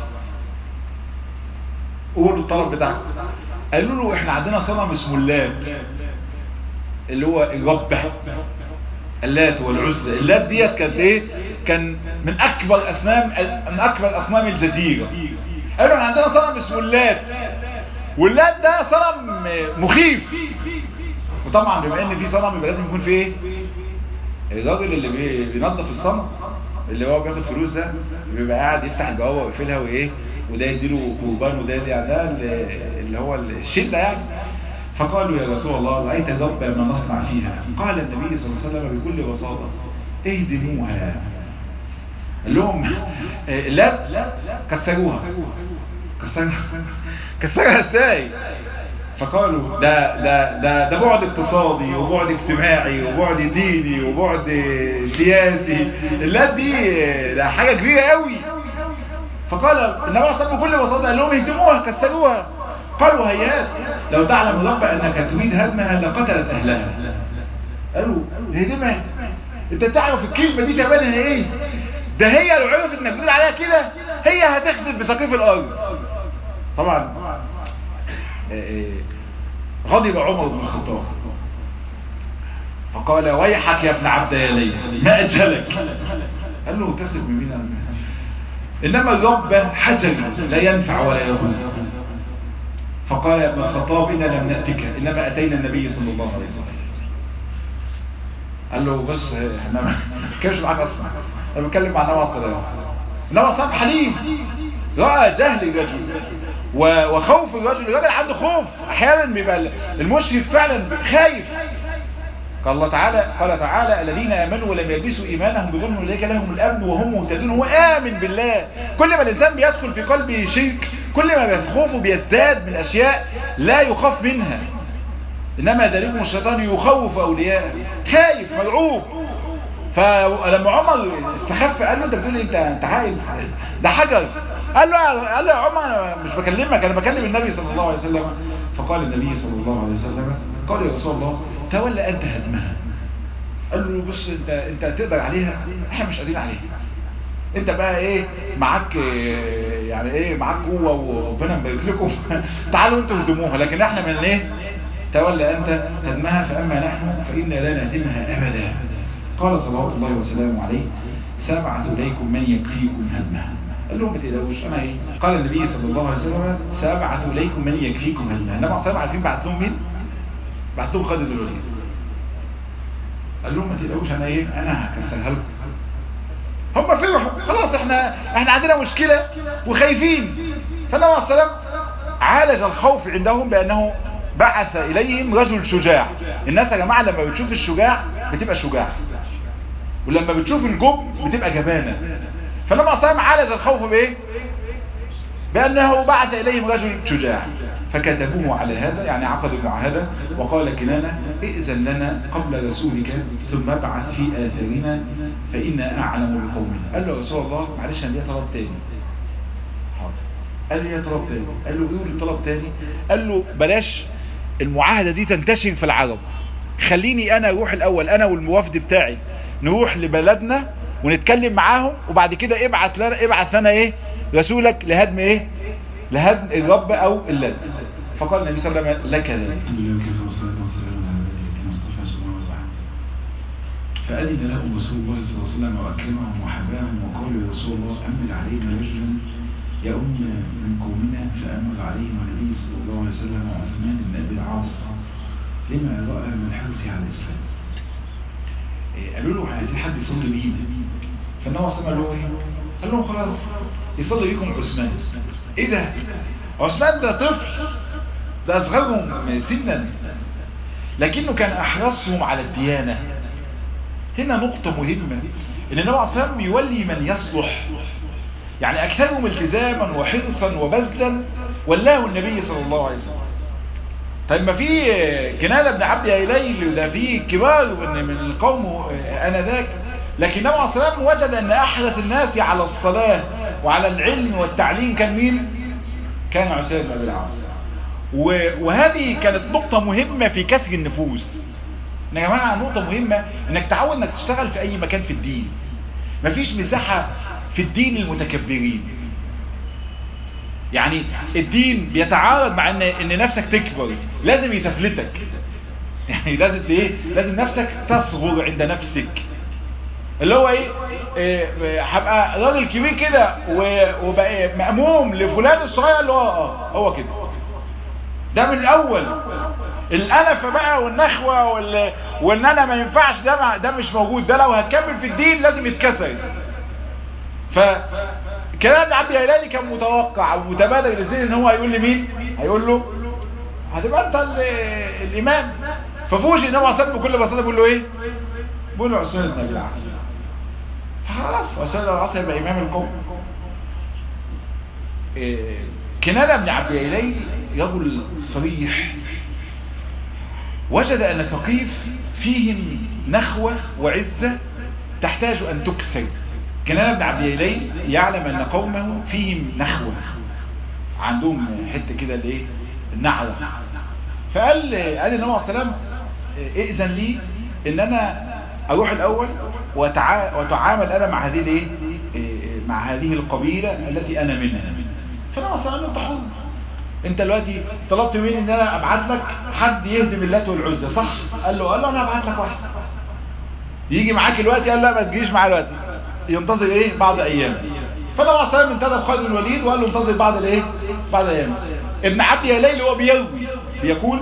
قولوا الطلب بتاعكم قالوا له احنا عندنا صنم اسمه اللات اللي هو الرب اللات والعزى اللات ديت كانت ايه كان من اكبر اصنام من اكبر اصنام الجزيرة قالوا احنا عندنا صنم اسمه اللات واللات ده صنم مخيف وطبعا بما ان في صنم يبقى لازم يكون في ايه الراجل اللي بي- بينظف الصنم اللي هو بياخد فلوس ده بيبقى قاعد يفتح البوابه ويقفلها وايه وده يديله قربان وده يدي يعني ده اللي- اللي هو الشده يعني فقالوا يا رسول الله رأيت الرب ما نصنع فيها قال النبي صلى الله عليه وسلم بكل بساطة اهدموها قال لهم آه، لا كسروها كسروها كسرها ازاي فقالوا ده ده ده ده بعد اقتصادي وبعد اجتماعي وبعد ديني وبعد سياسي اللات دي ده حاجة كبيرة قوي فقال النبي صلى الله عليه وسلم بكل بساطة قال لهم اهدموها كسروها قالوا هيات لو تعلم الرب انك تريد هدمها لقتلت اهلها قالوا نهدمها انت تعرف الكلمة دي كمان هي ايه ده هي لو عرفت انك بتقول عليها كده هي هتخسف بسقيف الارض طبعا آه، غضب عمر بن الخطاب فقال ويحك يا ابن عبد يلي ما اجلك قال له كسب من مين أنا؟ انما الرب حجر لا ينفع ولا يضر فقال يا ابن الخطاب إنا لم نأتك إنما أتينا النبي صلى الله عليه وسلم قال له بص احنا ما بنتكلمش معاك اصلا انا بتكلم مع النبي صلى الله عليه وسلم النبي صلى حليم راى جهل الرجل و- وخوف الرجل الراجل عنده خوف احيانا بيبقى المشرك فعلا خايف قال الله تعالى قال تعالى الذين امنوا ولم يلبسوا ايمانهم بظلم اولئك لهم الامن وهم مهتدون هو امن بالله كل ما الانسان بيدخل في قلبه شرك كل ما خوفه بيزداد من اشياء لا يخاف منها انما ذلكم الشيطان يخوف اولياءه خايف مرعوب فلما عمر استخف قال له انت بتقول إيه؟ انت انت عاقل ده حجر قال له قال له يا عمر انا مش بكلمك انا بكلم النبي صلى الله عليه وسلم فقال النبي صلى الله عليه وسلم قال يا رسول الله تولى انت هدمها قال له بص انت انت تقدر عليها احنا مش قادرين عليها انت بقى ايه معاك إيه يعني ايه معاك قوه وربنا مبارك لكم تعالوا انتوا هدموها لكن احنا من ايه تولى انت هدمها فاما نحن فانا لا نهدمها ابدا قال صلوات الله وسلامه عليه سابعث اليكم من يكفيكم هدمها قال لهم ما تقلقوش انا ايه قال النبي صلى الله عليه وسلم سابعث اليكم من يكفيكم هدمها انما صلى عارفين بعت لهم مين بعت لهم خالد الوليد قال لهم ما تقلقوش انا ايه انا هكسرها لكم هم فرحوا خلاص احنا احنا عندنا مشكلة وخايفين فالنبي عليه السلام عالج الخوف عندهم بانه بعث اليهم رجل شجاع الناس يا جماعة لما بتشوف الشجاع بتبقى شجاع ولما بتشوف الجبن بتبقى جبانة فالنبي عليه السلام عالج الخوف بايه بانه بعث اليهم رجل شجاع فكتبوه على هذا يعني عقدوا المعاهدة وقال كنانة ائذن لنا قبل رسولك ثم ابعث في آثارنا فإنا أعلم بقومنا قال له يا رسول الله معلش أنا ليا طلب تاني حاضر قال له ليا طلب تاني قال له ايه الطلب تاني قال له بلاش المعاهدة دي تنتشر في العرب خليني أنا أروح الأول أنا والموافد بتاعي نروح لبلدنا ونتكلم معاهم وبعد كده ابعت لنا ابعت لنا ايه رسولك لهدم ايه لهدم الرب او اللد فقال النبي صلى الله عليه وسلم لك ذلك الحمد لله وكفى والصلاة والسلام على عباده الذين اصطفى سبحانه وتعالى فأذن لهم رسول الله صلى الله عليه وسلم وأكرمهم وحباهم وقالوا يا رسول الله أمر علينا رجلا يؤم من قومنا فأمر عليهم النبي صلى الله عليه وسلم وعثمان بن أبي العاص لما رأى من حرصه على الإسلام إيه، قالوا له عايزين حد يصلي بينا فالنبي صلى الله عليه وسلم قال لهم خلاص يصلي بيكم عثمان ايه ده عثمان ده طفل ده اصغرهم سنا لكنه كان احرصهم على الديانة هنا نقطة مهمة ان النبي عليه الصلاة والسلام يولي من يصلح يعني أكثرهم التزاما وحرصا وبذلا ولاه النبي صلى الله عليه وسلم طيب ما في كنانة بن عبد هيليل وده في كبار من من القوم آنذاك لكن النبي صلى الله عليه وسلم وجد أن أحرص الناس على الصلاة وعلى العلم والتعليم كان مين؟ كان عسير بن أبي العاص وهذه كانت نقطة مهمة في كسر النفوس يا جماعة نقطة مهمة انك تعود انك تشتغل في اي مكان في الدين مفيش مساحة في الدين للمتكبرين يعني الدين بيتعارض مع ان ان نفسك تكبر لازم يسفلتك يعني لازم ايه لازم نفسك تصغر عند نفسك اللي هو ايه, إيه هبقى راجل كبير كده وبقى مأموم لفلان الصغير اللي هو اه هو كده ده من الاول الانف بقى والنخوة وال... وان انا ما ينفعش ده ما... ده مش موجود ده لو هتكمل في الدين لازم يتكسر ف كلام عبد الهلالي كان متوقع ومتبادل للذهن ان هو هيقول لمين هيقول له هتبقى انت ال... الامام ففوجئ ان هو عصام بكل بساطه بيقول له ايه بيقول له عثمان بن ابي العاص خلاص عثمان بن العاص هيبقى امام القوم إيه... كنانة بن عبد الهلالي رجل صريح وجد أن ثقيف فيهم نخوة وعزة تحتاج أن تكسر كنان بن عبد الهلي يعلم أن قومه فيهم نخوة عندهم حتة كده الايه النعرة فقال قال النبي عليه السلام ائذن لي ان انا اروح الاول وتع... وتعامل انا مع هذه الايه مع هذه القبيلة التي انا منها فالنبي عليه السلام انت حر انت دلوقتي طلبت مني ان انا ابعت لك حد يهدم اللات والعزى صح قال له قال له انا ابعت لك واحد يجي معاك الوقت قال لا ما تجيش معايا الوقت ينتظر ايه بعض ايام فانا وصل انتدب خالد بن الوليد وقال له انتظر بعض الايه بعض ايام ابن عبد يليل هو بيروي بيقول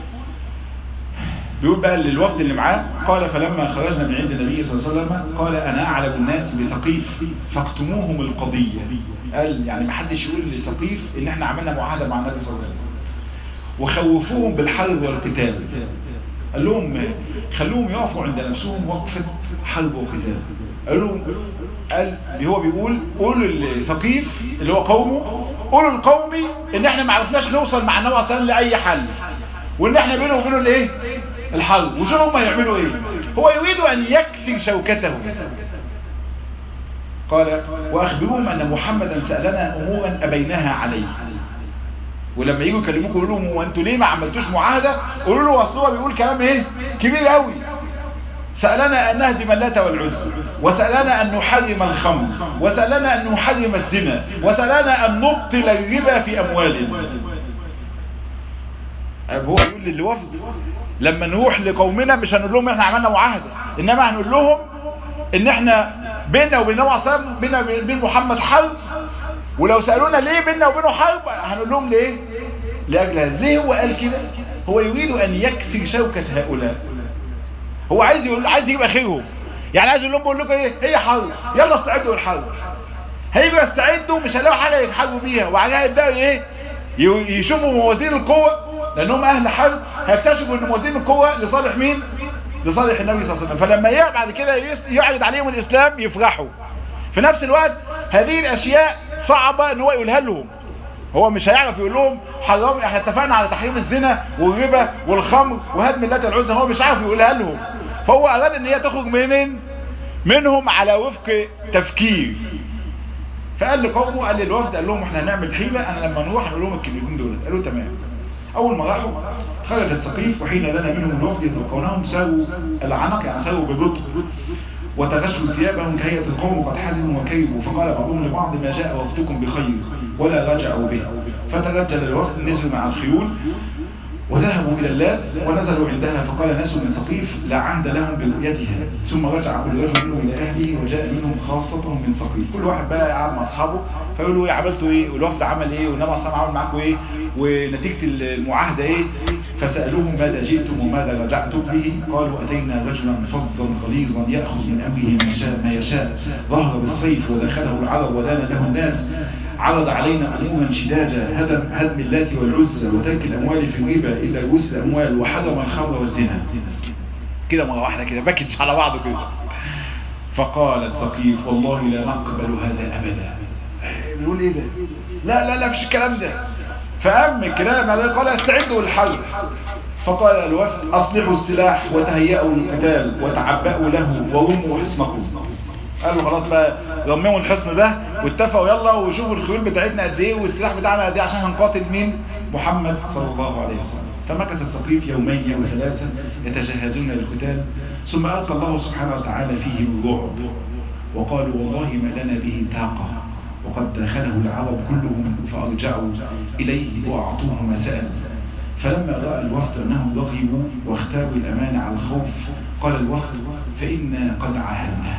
بيقول بقى للوفد اللي معاه قال فلما خرجنا من عند النبي صلى الله عليه وسلم قال انا اعلم الناس بثقيف فاكتموهم القضيه قال يعني ما حدش يقول لثقيف ان احنا عملنا معاهده مع النبي صلى الله عليه وسلم وخوفوهم بالحرب والقتال قال لهم خلوهم يقفوا عند نفسهم وقفه حرب وقتال قال لهم قال هو بيقول قولوا لثقيف اللي هو قومه قولوا لقومي ان احنا ما عرفناش نوصل مع النبي صلى الله عليه وسلم لاي حل وان احنا بينه وبينه الايه الحرب وشوف هم هيعملوا ايه هو يريد ان يكسر شوكته قال واخبروهم ان محمدا سالنا امورا ابيناها عليه ولما يجوا يكلموكم يقولوا لهم وانتوا ليه ما عملتوش معاهده قولوا له اصل هو بيقول كلام ايه كبير قوي سألنا أن نهدم اللات والعزى وسألنا أن نحرم الخمر وسألنا أن نحرم الزنا وسألنا أن نبطل الربا في أموالنا هو يقول للوفد لما نروح لقومنا مش هنقول لهم احنا عملنا معاهدة انما هنقول لهم ان احنا بيننا وبين النبي صلى الله بيننا وبين محمد حرب ولو سألونا ليه بيننا وبينه حرب هنقول لهم ليه لأجل هذا ليه هو قال كده هو يريد ان يكسر شوكة هؤلاء هو عايز يقول عايز يجيب اخرهم يعني عايز يقول لهم بقول لكم ايه هي حرب يلا استعدوا للحرب هيجوا يستعدوا مش هيلاقوا حاجه يحاربوا بيها وبعدها يبداوا ايه يشوفوا موازين القوه لانهم اهل حرب هيكتشفوا ان موازين القوه لصالح مين لصالح النبي صلى الله عليه وسلم فلما بعد كده يعرض عليهم الاسلام يفرحوا في نفس الوقت هذه الاشياء صعبه ان هو يقولها لهم هو مش هيعرف يقول لهم حرام احنا اتفقنا على تحريم الزنا والربا والخمر وهدم اللات العزى هو مش عارف يقولها لهم فهو اراد ان هي تخرج منين منهم على وفق تفكير فقال لقومه قال للوفد قال لهم احنا هنعمل حيله انا لما نروح نقول لهم الكلمتين دول قالوا تمام اول ما راحوا خرج السقيف وحين لنا منهم الوفد يتلقونهم ساووا العنق يعني ساووا ببطء وتغشوا ثيابهم كهيئة القوم قد حزنوا وكيبوا فقال بعضهم لبعض ما جاء وفدكم بخير ولا رجعوا به فترجل الوفد نزلوا مع الخيول وذهبوا إلى اللات ونزلوا عندها فقال ناس من سقيف لا عهد لهم برؤيتها ثم رجع كل رجل منهم إلى أهله وجاء منهم خاصتهم من سقيف كل واحد بقى قاعد مع أصحابه فيقولوا ايه عملتوا ايه والوفد عمل ايه والنبي صلى الله عمل معاكم ايه ونتيجة المعاهدة ايه فسألوهم ماذا جئتم وماذا رجعتم به قالوا أتينا رجلا فظا غليظا يأخذ من أمره ما يشاء, ما يشاء ظهر بالسيف ودخله العرب ودان له الناس عرض علينا أمورا شداجة هدم هدم اللات والعزى وترك الأموال في الربا إلا رؤوس الأموال وحرم الخمر والزنا كده مرة واحدة كده باكج على بعضه كده فقال الثقيف والله لا نقبل هذا أبدا يقول ايه ده لا لا لا مفيش الكلام ده فقام الكلام بعد قال استعدوا للحرب فقال الوفد اصلحوا السلاح وتهيئوا للقتال وتعبأوا له ورموا حصنكم قالوا خلاص بقى رمموا الحصن ده واتفقوا يلا وشوفوا الخيول بتاعتنا قد ايه والسلاح بتاعنا قد ايه عشان هنقاتل مين محمد صلى الله عليه وسلم فمكث الثقيف يومين وثلاثا يتجهزون للقتال ثم ألقى الله سبحانه وتعالى فيهم الرعب وقالوا والله ما لنا به طاقة وقد داخله العرب كلهم فأرجعوا إليه وأعطوه ما سأل فلما رأى الوفد أنهم رغبوا واختاروا الأمان على الخوف قال الوفد فإنا قد عاهدنا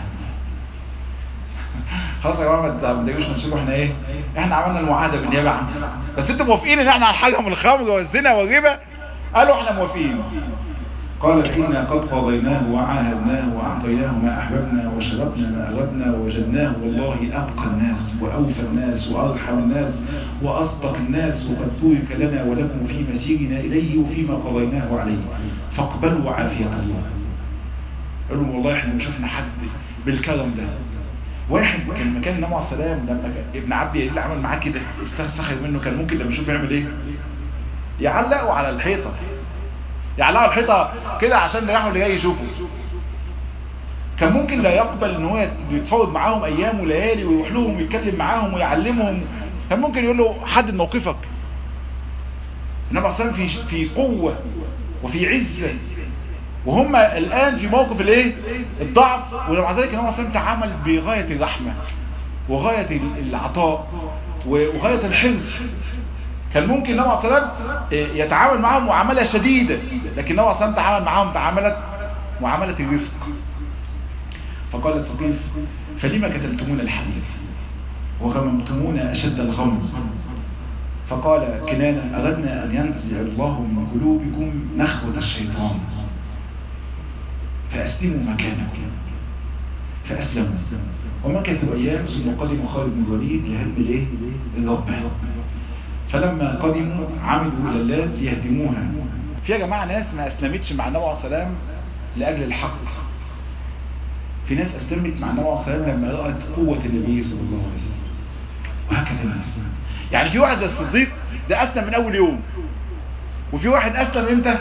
خلاص يا جماعه ما تضايقوش نفسكم احنا ايه احنا عملنا المعاهده بالنيابه عنكم بس انتوا موافقين ان احنا هنحرم الخمر والزنا والربا قالوا احنا موافقين قال فإنا قد قضيناه وعاهدناه وأعطيناه ما أحببنا وشربنا ما أردنا ووجدناه والله أبقى الناس وأوفى الناس وأرحم الناس وأصدق الناس وقد بورك لنا ولكم في مسيرنا إليه وفيما قضيناه عليه فاقبلوا عافية الله قالوا والله احنا ما شفنا حد بالكرم ده واحد كان مكان النبي عليه السلام لما ابن عبد اللي عمل معاه كده استسخر منه كان ممكن لما يشوف يعمل ايه يعلقوا على الحيطه يعلقوا على الحيطه كده عشان اللي اللي جاي يشوفه كان ممكن لا يقبل ان هو يتفاوض معاهم ايام وليالي ويروح لهم ويتكلم معاهم ويعلمهم كان ممكن يقول له حدد موقفك النبي عليه في في قوه وفي عزه وهم الآن في موقف الايه الضعف ومع ذلك النبي صلى الله تعامل بغاية الرحمة وغاية العطاء وغاية الحرص كان ممكن النبي صلى الله يتعامل معهم معاملة شديدة لكن النبي صلى الله تعامل معهم تعاملت معاملة الرفق فقال السقيف فلما كتمتمون الحديث وغممتمون أشد الغم فقال كنانة أردنا أن ينزع الله من قلوبكم نخوة الشيطان فأسلموا مكانكم فأسلموا ومكثوا أيام ثم قدم خالد بن الوليد لهدم الايه؟ الرب فلما قدموا عملوا إلى اللات ليهدموها في يا جماعة ناس ما أسلمتش مع النبي عليه السلام لأجل الحق في ناس أسلمت مع النبي عليه السلام لما رأت قوة النبي صلى الله عليه وسلم وهكذا الناس يعني في واحد الصديق ده أسلم من أول يوم وفي واحد أسلم إمتى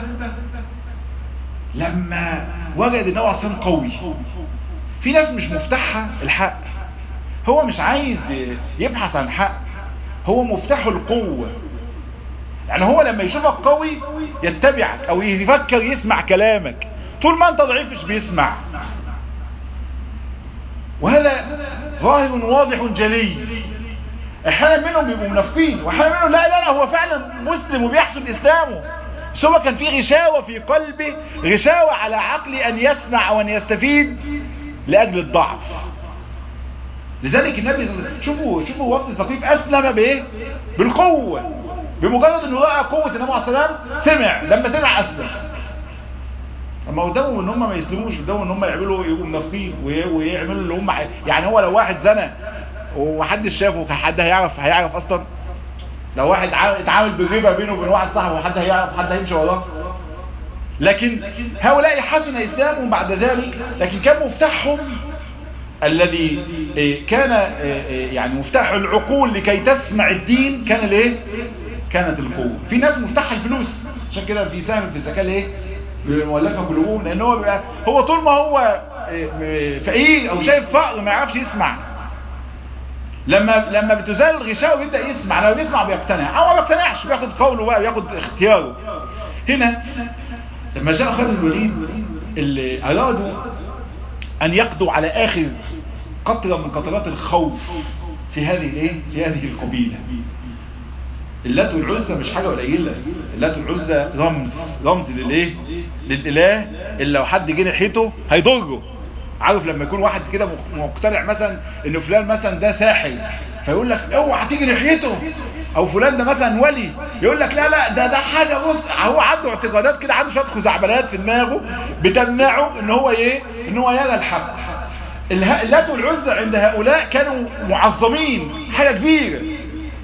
لما وجد ان هو عصام قوي في ناس مش مفتاحها الحق هو مش عايز يبحث عن حق هو مفتاحه القوة يعني هو لما يشوفك قوي يتبعك او يفكر يسمع كلامك طول ما انت ضعيف مش بيسمع وهذا ظاهر واضح جلي احيانا منهم بيبقوا منافقين واحيانا منهم لا لا لا هو فعلا مسلم وبيحسن اسلامه بس هو كان في غشاوة في قلبه غشاوة على عقله أن يسمع وأن يستفيد لأجل الضعف لذلك النبي شوفوا شوفوا وقت الثقيف أسلم بإيه بالقوة بمجرد أنه رأى قوة النبي عليه السلام سمع لما سمع أسلم اما قدامهم ان هم ما يسلموش قدامهم ان هم يعملوا يبقوا منافقين ويعملوا اللي هم يعني هو لو واحد زنى ومحدش شافه حد هيعرف هيعرف اصلا لو واحد اتعامل بالربا بينه وبين واحد صاحبه حد هيعرف حد هيمشي وراه لكن هؤلاء حسن اسلامهم بعد ذلك لكن كان مفتاحهم الذي كان يعني مفتاح العقول لكي تسمع الدين كان الايه كانت القوه في ناس مفتاحها الفلوس عشان كده في سهم في الزكاه الايه مؤلفه قلوبهم لان هو بيبقى هو طول ما هو فقير او شايف فقر ما يعرفش يسمع لما لما بتزال الغشاء ويبدا يسمع لما بيسمع بيقتنع او ما بيقتنعش بياخد قوله بقى بياخد اختياره هنا لما جاء خالد الوليد اللي ارادوا ان يقضوا على اخر قطره من قطرات الخوف في هذه الايه في هذه القبيله اللات والعزى مش حاجه قليله اللات والعزى رمز رمز للايه للاله اللي لو حد جه ناحيته هيضره عارف لما يكون واحد كده مقتنع مثلا ان فلان مثلا ده ساحر فيقول لك اوعى تيجي ناحيته او فلان ده مثلا ولي يقول لك لا لا ده ده حاجه بص هو عنده اعتقادات كده عنده شويه خزعبلات في دماغه بتمنعه ان هو ايه ان هو يرى الحق اللات والعزى عند هؤلاء كانوا معظمين حاجه كبيره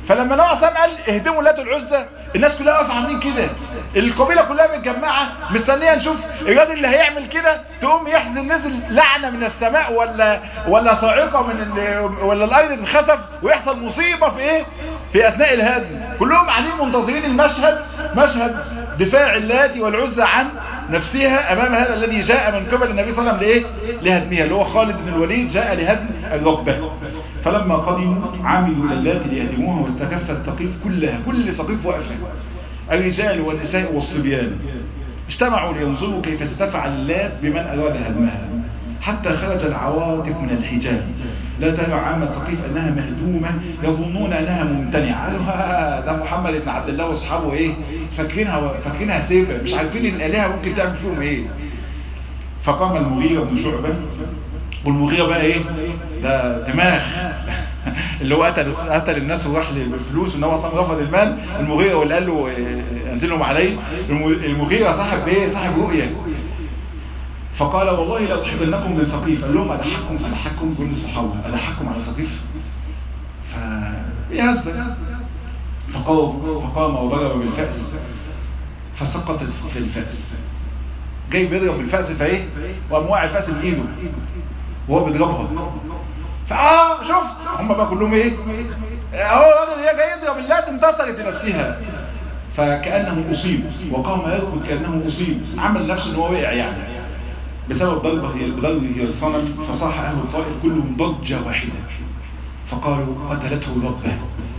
فلما نوع سام قال اهدموا لات العزة الناس كلها واقفه عاملين كده القبيلة كلها متجمعة مستنية نشوف الراجل اللي هيعمل كده تقوم يحزن نزل لعنة من السماء ولا ولا صاعقة من ال... ولا الارض انخسف ويحصل مصيبة في ايه في اثناء الهدم كلهم قاعدين منتظرين المشهد مشهد دفاع اللات والعزة عن نفسها امام هذا الذي جاء من قبل النبي صلى الله عليه وسلم لايه لهدمها اللي هو خالد بن الوليد جاء لهدم الربة فلما قدموا عملوا للات ليهدموها واستكفت ثقيف كلها كل ثقيف واقفه الرجال والنساء والصبيان اجتمعوا لينظروا كيف ستفعل اللات بمن اراد هدمها حتى خرج العواتق من الحجاب لا ترى عامة ثقيف انها مهدومة يظنون انها ممتنعة قالوا ها ده محمد بن عبد الله واصحابه ايه فاكرينها فاكرينها سيفة مش عارفين ان الالهة ممكن تعمل فيهم ايه فقام المغيرة بن شعبة والمغيرة بقى ايه ده دماغ اللي هو قتل قتل الناس وراح للفلوس ان هو اصلا رفض المال المغيرة واللي قال له انزلهم عليه المغيرة صاحب ايه صاحب رؤية فقال والله لا احبنكم من ثقيف قال لهم ألحقكم ألحقكم كل الصحابة ألحقكم على ثقيف فيهزك فقام فقام وضرب بالفأس فسقطت في الفأس جاي بيضرب بالفأس فايه وأمواع الفأس بإيده وهو بيضربها فآه شفت هم بقى كلهم ايه هو الراجل اللي جاي يضرب اللات انتصرت لنفسها فكأنه أصيب وقام يركض كأنه أصيب عمل نفسه ان هو وقع يعني بسبب ضربة هي الضربة هي الصنم فصاح أهل الطائف كلهم ضجة واحدة فقالوا قتلته ربه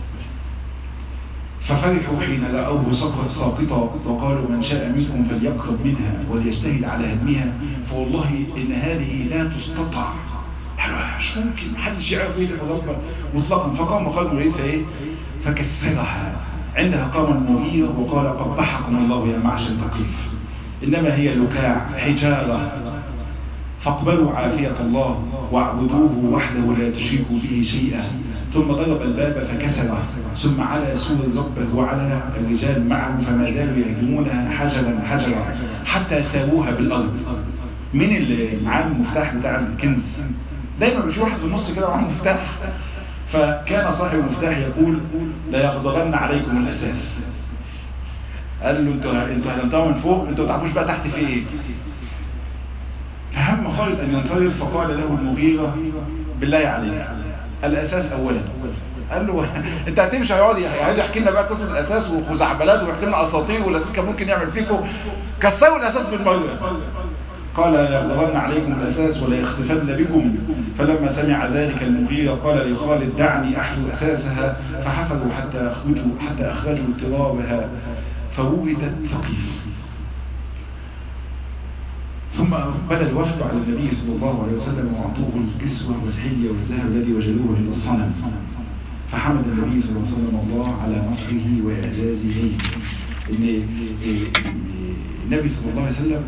ففرحوا حين لقوه سقط ساقطة وقالوا من شاء منكم فليقرب منها وليجتهد على هدمها فوالله إن هذه لا تستطع مش ممكن محدش يعرف ايه الرب مطلقا فقام خالد الوليد فايه فكسرها عندها قام المغيرة وقال قبحكم الله يا معشر ثقيف إنما هي لكاع حجارة فاقبلوا عافية الله واعبدوه وحده لا تشركوا به شيئا ثم ضرب الباب فكسره ثم على سور ربه وعلى الرجال معه فما زالوا يهدمونها حجرا حجرا حتى ساووها بالأرض مين اللي معاه المفتاح بتاع الكنز دايما مش واحد في النص كده معاه مفتاح فكان صاحب المفتاح يقول لا يغضبن عليكم الأساس قال له انتوا انتوا هتنطوا من فوق انتوا ما تعرفوش بقى تحت في ايه فهم خالد ان ينصرف فقال له المغيرة بالله عليك الاساس اولا قال له انت هتمشي هيقعد هيقعد يحكي لنا بقى قصه الاساس وخزعبلات ويحكي لنا اساطير والاساس كان ممكن يعمل فيكم كسروا الاساس بالمره قال لا يغضبن عليكم الأساس ولا يخسفن بكم فلما سمع ذلك المغيرة قال لخالد دعني أحلو أساسها فحفظوا حتى أخرجوا, حتى أخرجوا اضطرابها فوجدت ثقيف ثم أقبل الوفد على النبي صلى الله عليه وسلم وأعطوه الكسوة والحلية والذهب الذي وجدوه عند الصنم فحمد النبي صلى الله عليه وسلم الله على نصره وإعزازه إن النبي صلى الله عليه وسلم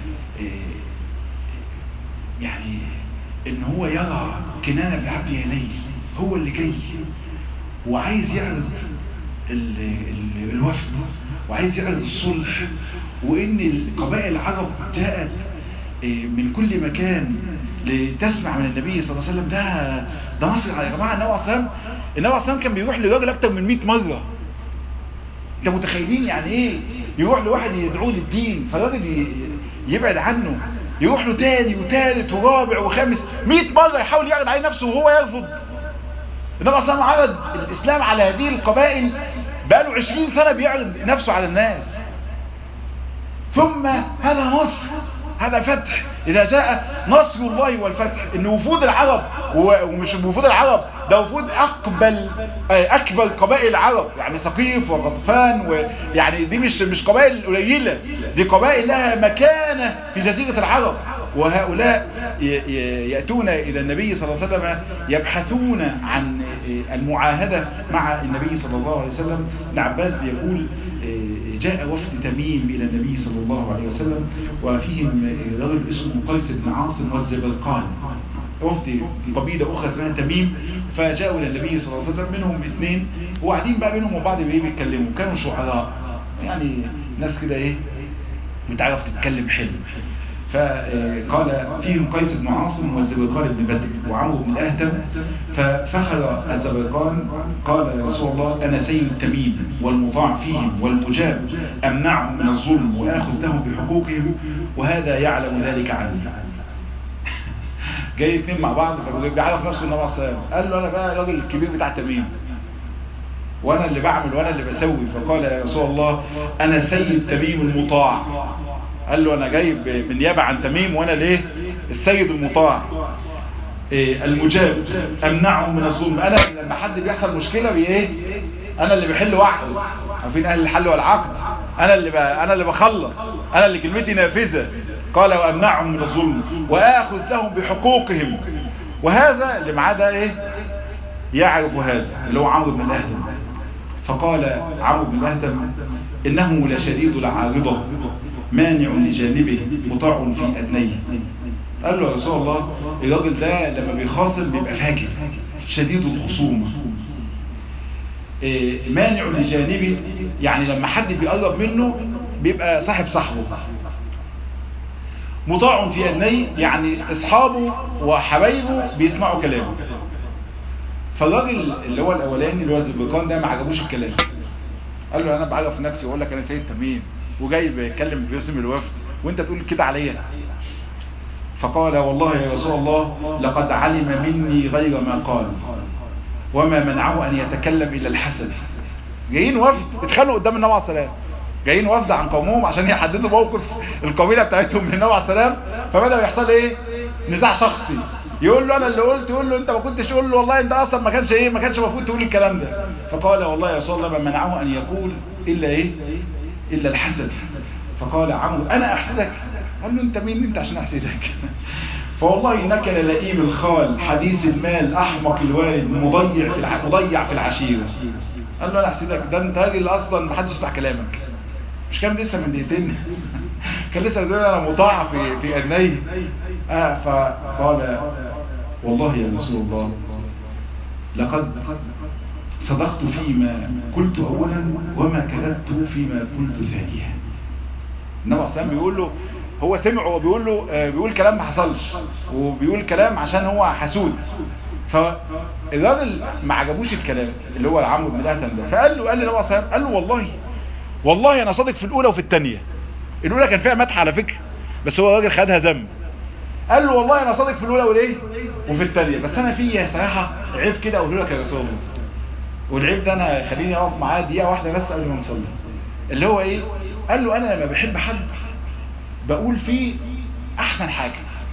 يعني ان هو يرى كنانة بن عبد يليل هو اللي جاي وعايز يعرض ال ال الوفد وعايز يعرض الصلح وان قبائل العرب جاءت من كل مكان لتسمع من النبي صلى الله عليه وسلم ده ده نصر يا جماعه النبي صلى الله عليه وسلم النبي صلى الله عليه وسلم كان بيروح لراجل اكتر من 100 مره انت متخيلين يعني ايه يروح لواحد يدعوه للدين فالراجل يبعد عنه يروح له تاني وتالت ورابع وخامس 100 مرة يحاول يعرض عليه نفسه وهو يرفض النبي صلى الله عليه وسلم عرض الإسلام على هذه القبائل بقاله 20 سنة بيعرض نفسه على الناس ثم هذا نصر هذا فتح إذا جاء نصر الله والفتح إن وفود العرب ومش وفود العرب ده وفود أقبل أكبر قبائل العرب يعني سقيف وغطفان ويعني دي مش مش قبائل قليلة دي قبائل لها مكانة في جزيرة العرب وهؤلاء يأتون إلى النبي صلى الله عليه وسلم يبحثون عن المعاهدة مع النبي صلى الله عليه وسلم ابن عباس بيقول جاء وفد تميم إلى النبي صلى الله عليه وسلم وفيهم رجل اسمه قيس بن عاصم والزبرقان وفد قبيلة أخرى اسمها تميم فجاءوا إلى النبي صلى الله عليه وسلم منهم اثنين وقاعدين بقى بينهم وبعض بإيه بيتكلموا كانوا شعراء يعني ناس كده إيه بتعرف تتكلم حلو فقال فيهم قيس بن عاصم والزبيقان بن بدر وعمرو بن اهتم ففخر الزبيقان قال يا رسول الله انا سيد التميم والمطاع فيهم والمجاب امنعهم من الظلم واخذ لهم بحقوقهم وهذا يعلم ذلك عني جاي اتنين مع بعض فبيعرف نفسه النبي صلى الله عليه وسلم قال له انا بقى الراجل الكبير بتاع تميم وانا اللي بعمل وانا اللي بسوي فقال يا رسول الله انا سيد تميم المطاع قال له انا جاي بالنيابه عن تميم وانا ليه السيد المطاع إيه المجاب امنعهم من الظلم انا لما حد بيحصل مشكله بايه انا اللي بحل وحده عارفين اهل الحل والعقد انا اللي ب... انا اللي بخلص انا اللي كلمتي نافذه قال وامنعهم من الظلم واخذ لهم بحقوقهم وهذا اللي معاه ده ايه يعرف هذا اللي هو عمرو بن الاهتم فقال عمرو بن الاهتم انه لشديد العارضه مانع لجانبه مطاع في ادنيه قال له يا رسول الله الراجل ده لما بيخاصم بيبقى فاكر شديد الخصومه إيه مانع لجانبه يعني لما حد بيقرب منه بيبقى صاحب صاحبه مطاع في أدنيه يعني أصحابه وحبايبه بيسمعوا كلامه فالراجل اللي هو الأولاني اللي هو الزبيقان ده ما عجبوش الكلام قال له أنا بعرف نفسي وأقول لك أنا سيد تميم وجاي بيتكلم باسم الوفد وأنت تقول كده عليا فقال والله يا رسول الله لقد علم مني غير ما قال وما منعه أن يتكلم إلا الحسد جايين وفد اتخانقوا قدام النبي عليه السلام جايين وفد عن قومهم عشان يحددوا موقف القبيلة بتاعتهم من النبي عليه السلام فبدأ يحصل ايه نزاع شخصي يقول له انا اللي قلت يقول له انت ما كنتش قول له والله انت اصلا ما كانش ايه ما كانش المفروض تقول الكلام ده فقال والله يا رسول الله ما منعه ان يقول الا ايه الا الحسد فقال عمرو انا احسدك قال له انت مين انت عشان احسدك فوالله انك للئيم الخال حديث المال احمق الوالد مضيع في الع... مضيع في العشيره قال له انا احسدك ده انت راجل اصلا ما حدش يسمع كلامك مش كان لسه من دقيقتين كان لسه بيقول انا مطاع في في ادنيه اه فقال والله يا رسول الله لقد صدقت فيما قلت اولا وما كذبت فيما قلت ثانيا النبي عليه الصلاه بيقول له هو سمع وبيقول له آه بيقول كلام ما حصلش وبيقول كلام عشان هو حسود فالراجل ما عجبوش الكلام اللي هو عمرو بن الاهتم ده فقال له قال لي النبي قال له والله والله انا صادق في الاولى وفي الثانيه الاولى كان فيها مدح على فكره بس هو الراجل خدها ذنب قال له والله انا صادق في الاولى والايه وفي الثانيه بس انا فيا صراحه عيب كده اقول لك يا رسول الله والعيب ده انا خليني اقف معاه دقيقه واحده بس قبل ما نصلي اللي هو ايه قال له انا لما بحب حد بقول فيه احسن حاجه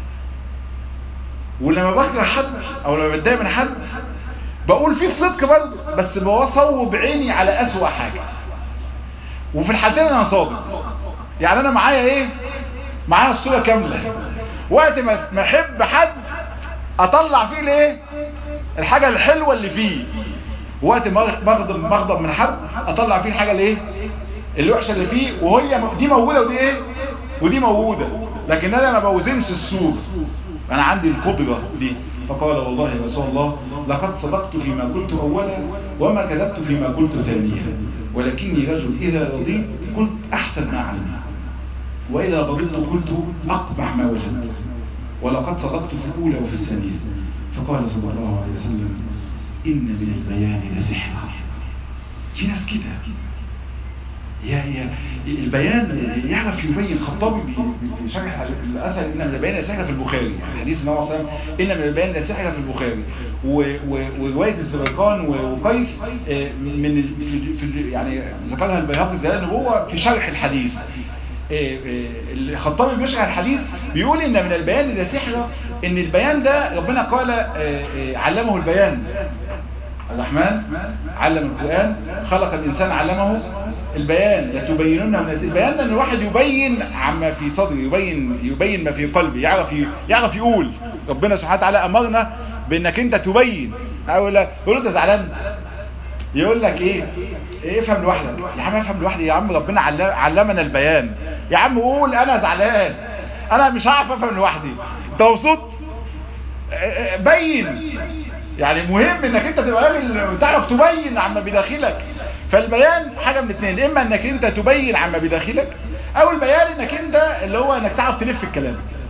ولما بكره حد او لما بتضايق من حد بقول فيه الصدق برضه بس بصوب عيني على اسوأ حاجه وفي الحالتين انا صادق يعني انا معايا ايه معايا الصورة كاملة وقت ما احب حد اطلع فيه الايه الحاجة الحلوة اللي فيه وقت ما بغضب بغضب من حد اطلع فيه الحاجة الايه اللي وحشة اللي فيه وهي دي موجودة ودي ايه ودي موجودة لكن انا ما بوزنش الصورة انا عندي القدرة دي فقال والله يا رسول الله لقد صدقت فيما قلت اولا وما كذبت فيما قلت ثانيا ولكني رجل إذا رضيت قلت أحسن ما علمت وإذا رضيت قلت أقبح ما وجدت ولقد صدقت في الأولى وفي الثانية فقال صلى الله عليه وسلم إن من البيان لسحر في ناس كده يا يا البيان يعرف يبين خطابي في شرح الاثر ان من البيان لسحر في البخاري حديث النبي صلى الله عليه وسلم ان من البيان لسحر في البخاري وروايه الزبيقان وقيس من في يعني ذكرها البيهقي ده ان هو في شرح الحديث الخطابي بيشرح الحديث بيقول ان من البيان لسحر ان البيان ده ربنا قال علمه البيان الرحمن علم القرآن خلق الإنسان علمه البيان لتبينونه من البيان ان الواحد يبين عما في صدره يبين يبين ما في قلبه يعرف يعرف يقول ربنا سبحانه وتعالى امرنا بانك انت تبين اقول لك يقول انت زعلان يقول لك ايه ايه افهم لوحدك يا عم افهم لوحدي يا عم ربنا علمنا البيان يا عم قول انا زعلان انا مش هعرف افهم لوحدي انت مبسوط بين يعني مهم انك انت تبقى راجل تعرف تبين عما بداخلك فالبيان حاجة من اتنين اما انك انت تبين عما بداخلك او البيان انك انت اللي هو انك تعرف تلف الكلام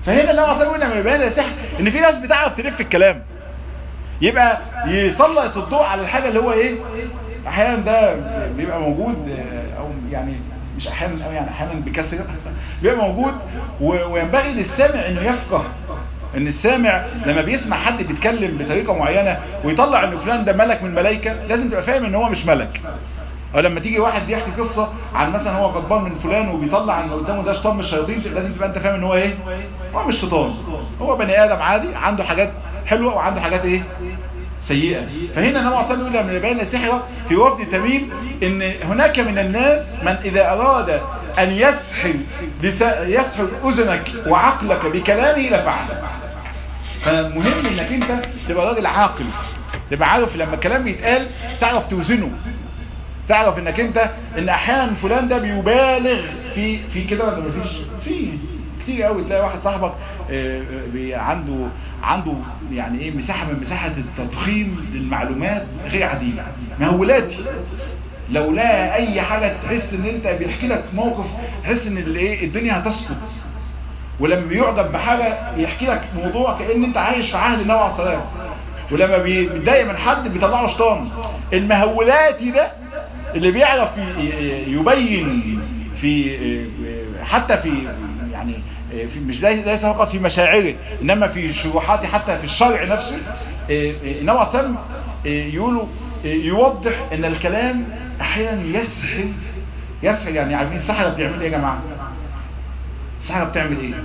فهنا اللي هو صار لما يبين السحر ان في ناس بتعرف تلف الكلام يبقى يسلط الضوء على الحاجه اللي هو ايه احيانا ده بيبقى موجود او يعني مش احيانا قوي يعني احيانا بكسر بيبقى موجود وينبغي للسامع انه يفقه ان السامع لما بيسمع حد بيتكلم بطريقه معينه ويطلع ان فلان ده ملك من الملائكه لازم تبقى فاهم ان هو مش ملك او لما تيجي واحد بيحكي قصة عن مثلا هو غضبان من فلان وبيطلع ان قدامه ده شيطان من الشياطين لازم تبقى انت فاهم ان هو ايه هو مش شيطان هو بني ادم عادي عنده حاجات حلوة وعنده حاجات ايه سيئة فهنا نوع صلى الله من بين السحرة في وفد تميم ان هناك من الناس من اذا اراد ان يسحر يسحر اذنك وعقلك بكلامه لفعل فمهم انك انت تبقى راجل عاقل تبقى عارف لما الكلام بيتقال تعرف توزنه تعرف انك انت ان احيانا فلان ده بيبالغ في في كده ولا مفيش في كتير قوي تلاقي واحد صاحبك عنده عنده يعني ايه مساحه من مساحه التضخيم للمعلومات غير عاديه مهولاتي لو لا اي حاجه تحس ان انت بيحكي لك موقف تحس ان الايه الدنيا هتسقط ولما بيعجب بحاجه يحكي لك موضوع كان انت عايش في عهد النبي عليه الصلاه ولما بيتضايق من حد بيطلعه شيطان المهولاتي ده اللي بيعرف يبين في حتى في يعني في مش ليس فقط في مشاعره انما في شروحاته حتى في الشرع نفسه نوع سم يقولوا يوضح ان الكلام احيانا يسهل يسهل يعني عارفين السحرة بتعمل ايه يا جماعة السحرة بتعمل ايه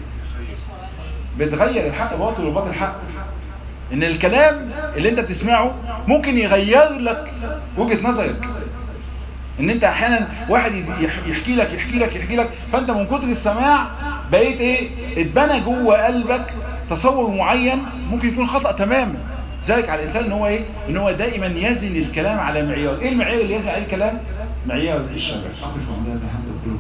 بتغير الحق باطل وباطل حق ان الكلام اللي انت بتسمعه ممكن يغير لك وجهة نظرك ان انت احيانا واحد يحكي لك يحكي لك يحكي لك فانت من كتر السماع بقيت ايه اتبنى جوه قلبك تصور معين ممكن يكون خطأ تماما ذلك على الانسان ان هو ايه ان هو دائما يزن الكلام على معيار ايه المعيار اللي يزن عليه الكلام معيار الشرع